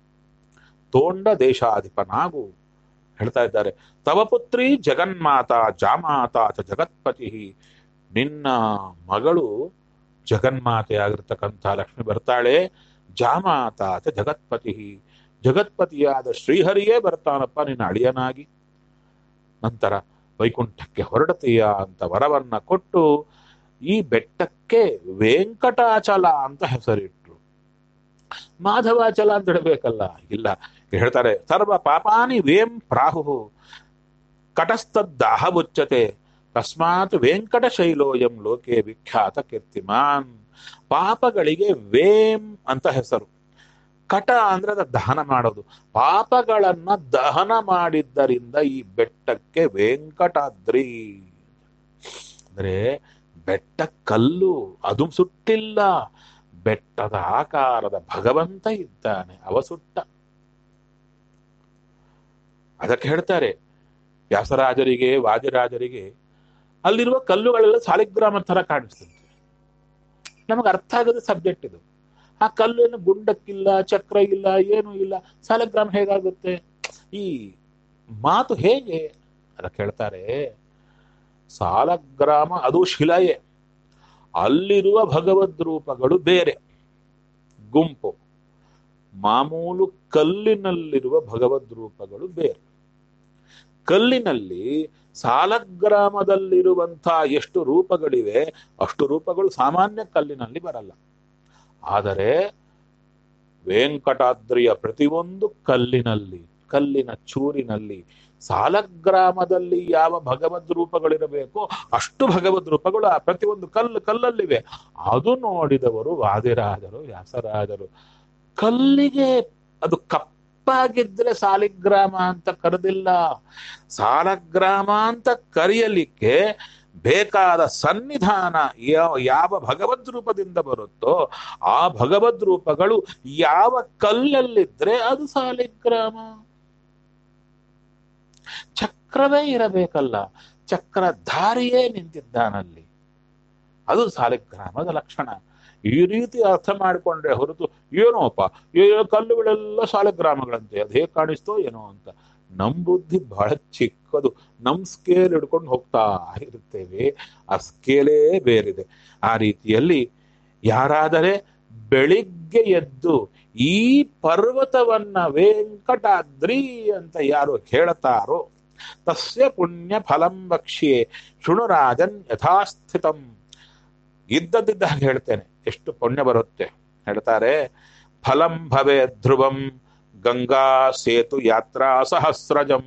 ತೋಂಡ ದೇಶಾಧಿಪನಾಗು ಹೇಳ್ತಾ ಇದ್ದಾರೆ ತವ ಪುತ್ರಿ ಜಗನ್ಮಾತ ಜಾಮಾತ ಚ ಜಗತ್ಪತಿ ನಿನ್ನ ಮಗಳು ಜಗನ್ಮಾತೆಯಾಗಿರ್ತಕ್ಕಂಥ ಲಕ್ಷ್ಮಿ ಬರ್ತಾಳೆ ಜಾಮಾತ ಚ ಜಗತ್ಪತಿ ಜಗತ್ಪತಿಯಾದ ಶ್ರೀಹರಿಯೇ ಬರ್ತಾನಪ್ಪ ನಿನ್ನ ಅಳಿಯನಾಗಿ ನಂತರ ವೈಕುಂಠಕ್ಕೆ ಹೊರಡತೀಯ ಅಂತ ವರವನ್ನ ಕೊಟ್ಟು ಈ ಬೆಟ್ಟಕ್ಕೆ ವೆಂಕಟಾಚಲ ಅಂತ ಹೆಸರಿಟ್ರು ಮಾಧವಾಚಲ ಅಂತ ಹೇಳಬೇಕಲ್ಲ ಇಲ್ಲ ಹೇಳ್ತಾರೆ ಸರ್ವ ಪಾಪಾನಿ ವೇಂ ಪ್ರಾಹು ಕಟಸ್ಥದ್ದಾಹ ಮುಚ್ಚತೆ ತಸ್ಮಾತ್ ವೆಂಕಟ ಶೈಲೋಯಂ ಲೋಕೆ ವಿಖ್ಯಾತ ಕೀರ್ತಿಮಾನ್ ಪಾಪಗಳಿಗೆ ವೇಂ ಅಂತ ಹೆಸರು ಕಟ ಅಂದ್ರೆ ಅದ ದಹನ ಮಾಡೋದು ಪಾಪಗಳನ್ನ ದಹನ ಮಾಡಿದ್ದರಿಂದ ಈ ಬೆಟ್ಟಕ್ಕೆ ವೆಂಕಟಾದ್ರಿ ಅಂದ್ರೆ ಬೆಟ್ಟ ಕಲ್ಲು ಅದು ಸುಟ್ಟಿಲ್ಲ ಬೆಟ್ಟದ ಆಕಾರದ ಭಗವಂತ ಇದ್ದಾನೆ ಅವ ಸುಟ್ಟ ಅದಕ್ಕೆ ಹೇಳ್ತಾರೆ ವ್ಯಾಸರಾಜರಿಗೆ ವಾದಿರಾಜರಿಗೆ ಅಲ್ಲಿರುವ ಕಲ್ಲುಗಳೆಲ್ಲ ಸಾಲಿಗ್ರಾಮ ತರ ಕಾಣಿಸ್ತದೆ ನಮಗೆ ಅರ್ಥ ಆಗದ ಸಬ್ಜೆಕ್ಟ್ ಇದು ಆ ಕಲ್ಲು ಏನು ಗುಂಡಕ್ಕಿಲ್ಲ ಚಕ್ರ ಇಲ್ಲ ಏನು ಇಲ್ಲ ಸಾಲಗ್ರಾಮ ಹೇಗಾಗುತ್ತೆ ಈ ಮಾತು ಹೇಗೆ ಅದಕ್ಕೆ ಹೇಳ್ತಾರೆ ಸಾಲಗ್ರಾಮ ಅದು ಶಿಲೆಯೇ ಅಲ್ಲಿರುವ ಭಗವದ್ ರೂಪಗಳು ಬೇರೆ ಗುಂಪು ಮಾಮೂಲು ಕಲ್ಲಿನಲ್ಲಿರುವ ಭಗವದ್ ರೂಪಗಳು ಬೇರೆ ಕಲ್ಲಿನಲ್ಲಿ ಸಾಲಗ್ರಾಮದಲ್ಲಿರುವಂತಹ ಎಷ್ಟು ರೂಪಗಳಿವೆ ಅಷ್ಟು ರೂಪಗಳು ಸಾಮಾನ್ಯ ಕಲ್ಲಿನಲ್ಲಿ ಬರಲ್ಲ ಆದರೆ ವೆಂಕಟಾದ್ರಿಯ ಪ್ರತಿಯೊಂದು ಕಲ್ಲಿನಲ್ಲಿ ಕಲ್ಲಿನ ಚೂರಿನಲ್ಲಿ ಸಾಲಗ್ರಾಮದಲ್ಲಿ ಯಾವ ಭಗವದ್ ರೂಪಗಳಿರಬೇಕೋ ಅಷ್ಟು ಭಗವದ್ ರೂಪಗಳು ಆ ಪ್ರತಿಯೊಂದು ಕಲ್ಲು ಕಲ್ಲಲ್ಲಿವೆ ಅದು ನೋಡಿದವರು ವಾದಿರಾಜರು ವ್ಯಾಸರಾಜರು ಕಲ್ಲಿಗೆ ಅದು ಕಪ್ಪಾಗಿದ್ರೆ ಸಾಲಿಗ್ರಾಮ ಅಂತ ಕರೆದಿಲ್ಲ ಸಾಲಗ್ರಾಮ ಅಂತ ಕರೆಯಲಿಕ್ಕೆ ಬೇಕಾದ ಸನ್ನಿಧಾನ ಯಾವ ಯಾವ ಭಗವದ್ ರೂಪದಿಂದ ಬರುತ್ತೋ ಆ ಭಗವದ್ ರೂಪಗಳು ಯಾವ ಕಲ್ಲಲ್ಲಿದ್ರೆ ಅದು ಸಾಲಿಗ್ರಾಮ ಚಕ್ರವೇ ಇರಬೇಕಲ್ಲ ಚಕ್ರಧಾರಿಯೇ ನಿಂತಿದ್ದಾನಲ್ಲಿ ಅದು ಸಾಲಿಗ್ರಾಮದ ಲಕ್ಷಣ ಈ ರೀತಿ ಅರ್ಥ ಮಾಡಿಕೊಂಡ್ರೆ ಹೊರತು ಏನೋಪ್ಪ ಏ ಕಲ್ಲುಗಳೆಲ್ಲ ಸಾಲಿಗ್ರಾಮಗಳಂತೆ ಅದು ಹೇಗೆ ಕಾಣಿಸ್ತೋ ಏನೋ ಅಂತ ನಮ್ ಬುದ್ಧಿ ಬಹಳ ಚಿಕ್ಕದು ನಮ್ ಸ್ಕೇಲ್ ಹಿಡ್ಕೊಂಡು ಹೋಗ್ತಾ ಇರುತ್ತೇವೆ ಆ ಸ್ಕೇಲೇ ಬೇರಿದೆ ಆ ರೀತಿಯಲ್ಲಿ ಯಾರಾದರೆ ಬೆಳಿಗ್ಗೆ ಎದ್ದು ಈ ಪರ್ವತವನ್ನ ವೆಂಕಟಾದ್ರಿ ಅಂತ ಯಾರು ಹೇಳ್ತಾರೋ ತಸ್ಯ ಪುಣ್ಯ ಫಲಂ ವಕ್ಷ್ಯೆ ಶೃಣುರಾಜನ್ ಯಥಾಸ್ಥಿತಂ ಇದ್ದದಿದ್ದ ಹಾಗೆ ಹೇಳ್ತೇನೆ ಎಷ್ಟು ಪುಣ್ಯ ಬರುತ್ತೆ ಹೇಳ್ತಾರೆ ಫಲಂ ಭವೆ ಧ್ರುವಂ ಗಂಗಾ ಸೇತು ಯಾತ್ರಾ ಸಹಸ್ರಜಂ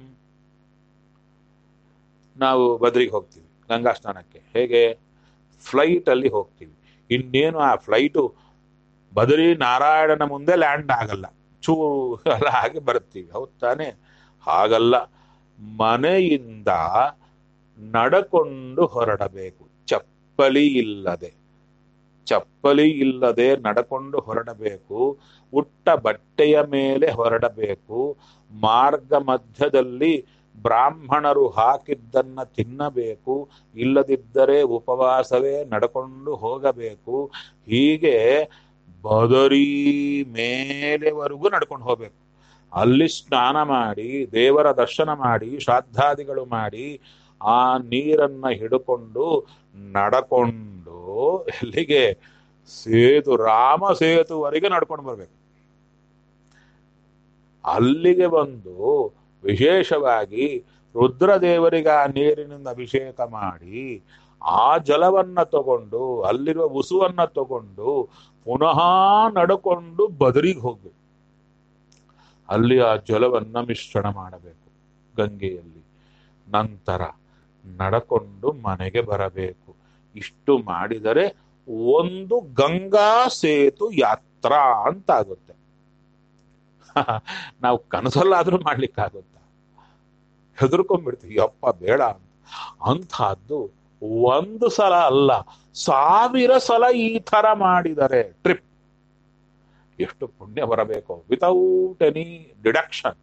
ನಾವು ಬದ್ರಿಗೆ ಹೋಗ್ತೀವಿ ಗಂಗಾ ಸ್ನಾನಕ್ಕೆ ಹೇಗೆ ಫ್ಲೈಟ್ ಅಲ್ಲಿ ಹೋಗ್ತೀವಿ ಇನ್ನೇನು ಆ ಫ್ಲೈಟು ಬದರಿ ನಾರಾಯಣನ ಮುಂದೆ ಲ್ಯಾಂಡ್ ಆಗಲ್ಲ ಚೂರು ಎಲ್ಲ ಹಾಗೆ ಬರ್ತೀವಿ ಹೌದ್ ತಾನೆ ಹಾಗಲ್ಲ ಮನೆಯಿಂದ ನಡಕೊಂಡು ಹೊರಡಬೇಕು ಚಪ್ಪಲಿ ಇಲ್ಲದೆ ಚಪ್ಪಲಿ ಇಲ್ಲದೆ ನಡಕೊಂಡು ಹೊರಡಬೇಕು ಉಟ್ಟ ಬಟ್ಟೆಯ ಮೇಲೆ ಹೊರಡಬೇಕು ಮಾರ್ಗ ಮಧ್ಯದಲ್ಲಿ ಬ್ರಾಹ್ಮಣರು ಹಾಕಿದ್ದನ್ನ ತಿನ್ನಬೇಕು ಇಲ್ಲದಿದ್ದರೆ ಉಪವಾಸವೇ ನಡ್ಕೊಂಡು ಹೋಗಬೇಕು ಹೀಗೆ ಬದರಿ ಮೇಲೆವರೆಗೂ ನಡ್ಕೊಂಡು ಹೋಗ್ಬೇಕು ಅಲ್ಲಿ ಸ್ನಾನ ಮಾಡಿ ದೇವರ ದರ್ಶನ ಮಾಡಿ ಶ್ರಾದ್ದಾದಿಗಳು ಮಾಡಿ ಆ ನೀರನ್ನ ಹಿಡ್ಕೊಂಡು ನಡಕೊಂಡು ಎಲ್ಲಿಗೆ ಸೇತು ರಾಮ ಸೇತುವರೆಗೆ ನಡ್ಕೊಂಡು ಬರ್ಬೇಕು ಅಲ್ಲಿಗೆ ಬಂದು ವಿಶೇಷವಾಗಿ ರುದ್ರದೇವರಿಗೆ ಆ ನೀರಿನಿಂದ ಅಭಿಷೇಕ ಮಾಡಿ ಆ ಜಲವನ್ನ ತಗೊಂಡು ಅಲ್ಲಿರುವ ಉಸುವನ್ನ ತಗೊಂಡು ಪುನಃ ನಡ್ಕೊಂಡು ಬದರಿಗೆ ಹೋಗ್ಬೇಕು ಅಲ್ಲಿ ಆ ಜಲವನ್ನ ಮಿಶ್ರಣ ಮಾಡಬೇಕು ಗಂಗೆಯಲ್ಲಿ ನಂತರ ನಡಕೊಂಡು ಮನೆಗೆ ಬರಬೇಕು ಇಷ್ಟು ಮಾಡಿದರೆ ಒಂದು ಗಂಗಾ ಸೇತು ಯಾತ್ರಾ ಅಂತ ಆಗುತ್ತೆ ನಾವು ಕನಸಲ್ಲಾದ್ರೂ ಮಾಡ್ಲಿಕ್ಕಾಗುತ್ತ ಹೆದರ್ಕೊಂಡ್ಬಿಡ್ತೀವಿ ಅಪ್ಪ ಬೇಡ ಅಂತ ಅಂಥದ್ದು ಒಂದು ಸಲ ಅಲ್ಲ ಸಾವಿರ ಸಲ ಈ ತರ ಮಾಡಿದರೆ ಟ್ರಿಪ್ ಎಷ್ಟು ಪುಣ್ಯ ಬರಬೇಕು ವಿತೌಟ್ ಎನಿ ಡಿಡಕ್ಷನ್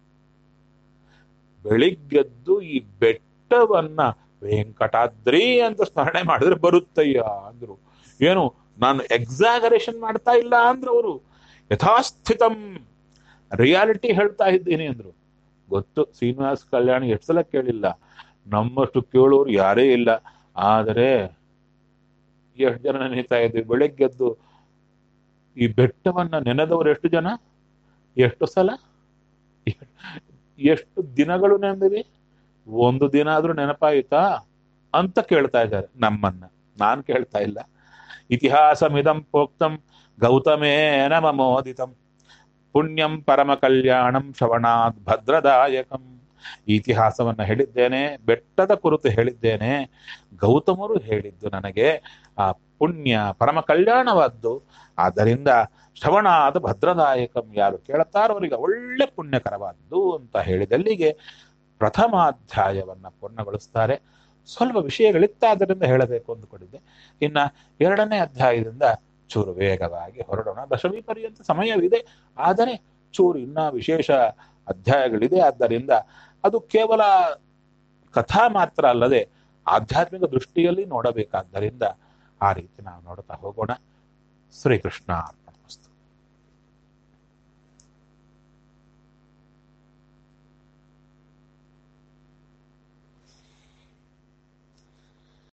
ಬೆಳಿಗ್ಗೆದ್ದು ಈ ಬೆಟ್ಟವನ್ನ ವೆಂಕಟಾದ್ರಿ ಅಂತ ಸ್ಮರಣೆ ಮಾಡಿದ್ರೆ ಬರುತ್ತಯ್ಯ ಅಂದ್ರು ಏನು ನಾನು ಎಕ್ಸಾಗರೇಷನ್ ಮಾಡ್ತಾ ಇಲ್ಲ ಅಂದ್ರು ಅವರು ಯಥಾಸ್ಥಿತಂ ರಿಯಾಲಿಟಿ ಹೇಳ್ತಾ ಇದ್ದೀನಿ ಅಂದ್ರು ಗೊತ್ತು ಶ್ರೀನಿವಾಸ್ ಕಲ್ಯಾಣ್ ಎಷ್ಟು ಸಲ ಕೇಳಿಲ್ಲ ನಮ್ಮಷ್ಟು ಕೇಳೋರು ಯಾರೇ ಇಲ್ಲ ಆದರೆ ಎಷ್ಟು ಜನ ನೆನೀತಾ ಇದ್ವಿ ಬೆಳಗ್ಗೆದ್ದು ಈ ಬೆಟ್ಟವನ್ನ ನೆನೆದವರು ಎಷ್ಟು ಜನ ಎಷ್ಟು ಸಲ ಎಷ್ಟು ದಿನಗಳು ನೆನೆದಿವಿ ಒಂದು ದಿನ ಆದ್ರೂ ನೆನಪಾಯಿತಾ ಅಂತ ಕೇಳ್ತಾ ಇದ್ದಾರೆ ನಮ್ಮನ್ನ ನಾನ್ ಕೇಳ್ತಾ ಇಲ್ಲ ಇತಿಹಾಸಮಿದಂ ಪ್ರೋಕ್ತಂ ಗೌತಮೇನ ಮಮೋದಿತಂ ಪುಣ್ಯಂ ಪರಮ ಕಲ್ಯಾಣಂ ಶ್ರವಣಾತ್ ಭದ್ರದಾಯಕಂ ಈ ಇತಿಹಾಸವನ್ನ ಹೇಳಿದ್ದೇನೆ ಬೆಟ್ಟದ ಕುರಿತು ಹೇಳಿದ್ದೇನೆ ಗೌತಮರು ಹೇಳಿದ್ದು ನನಗೆ ಆ ಪುಣ್ಯ ಪರಮ ಕಲ್ಯಾಣವಾದ್ದು ಆದ್ದರಿಂದ ಶ್ರವಣಾದ ಭದ್ರದಾಯಕಂ ಯಾರು ಕೇಳುತ್ತಾರೋ ಅವರಿಗೆ ಒಳ್ಳೆ ಪುಣ್ಯಕರವಾದ್ದು ಅಂತ ಹೇಳಿದಲ್ಲಿಗೆ ಪ್ರಥಮಾಧ್ಯಾಯವನ್ನ ಪೂರ್ಣಗೊಳಿಸ್ತಾರೆ ಸ್ವಲ್ಪ ವಿಷಯಗಳಿತ್ತಾದ್ದರಿಂದ ಹೇಳಬೇಕು ಅಂದುಕೊಂಡಿದ್ದೆ ಇನ್ನ ಎರಡನೇ ಅಧ್ಯಾಯದಿಂದ ಚೂರು ವೇಗವಾಗಿ ಹೊರಡೋಣ ದಶಮಿ ಪರ್ಯಂತ ಸಮಯವಿದೆ ಆದರೆ ಚೂರು ಇನ್ನ ವಿಶೇಷ ಅಧ್ಯಾಯಗಳಿದೆ ಆದ್ದರಿಂದ ಅದು ಕೇವಲ ಕಥಾ ಮಾತ್ರ ಅಲ್ಲದೆ ಆಧ್ಯಾತ್ಮಿಕ ದೃಷ್ಟಿಯಲ್ಲಿ ನೋಡಬೇಕಾದ್ದರಿಂದ ಆ ರೀತಿ ನಾವು ನೋಡ್ತಾ ಹೋಗೋಣ ಶ್ರೀಕೃಷ್ಣ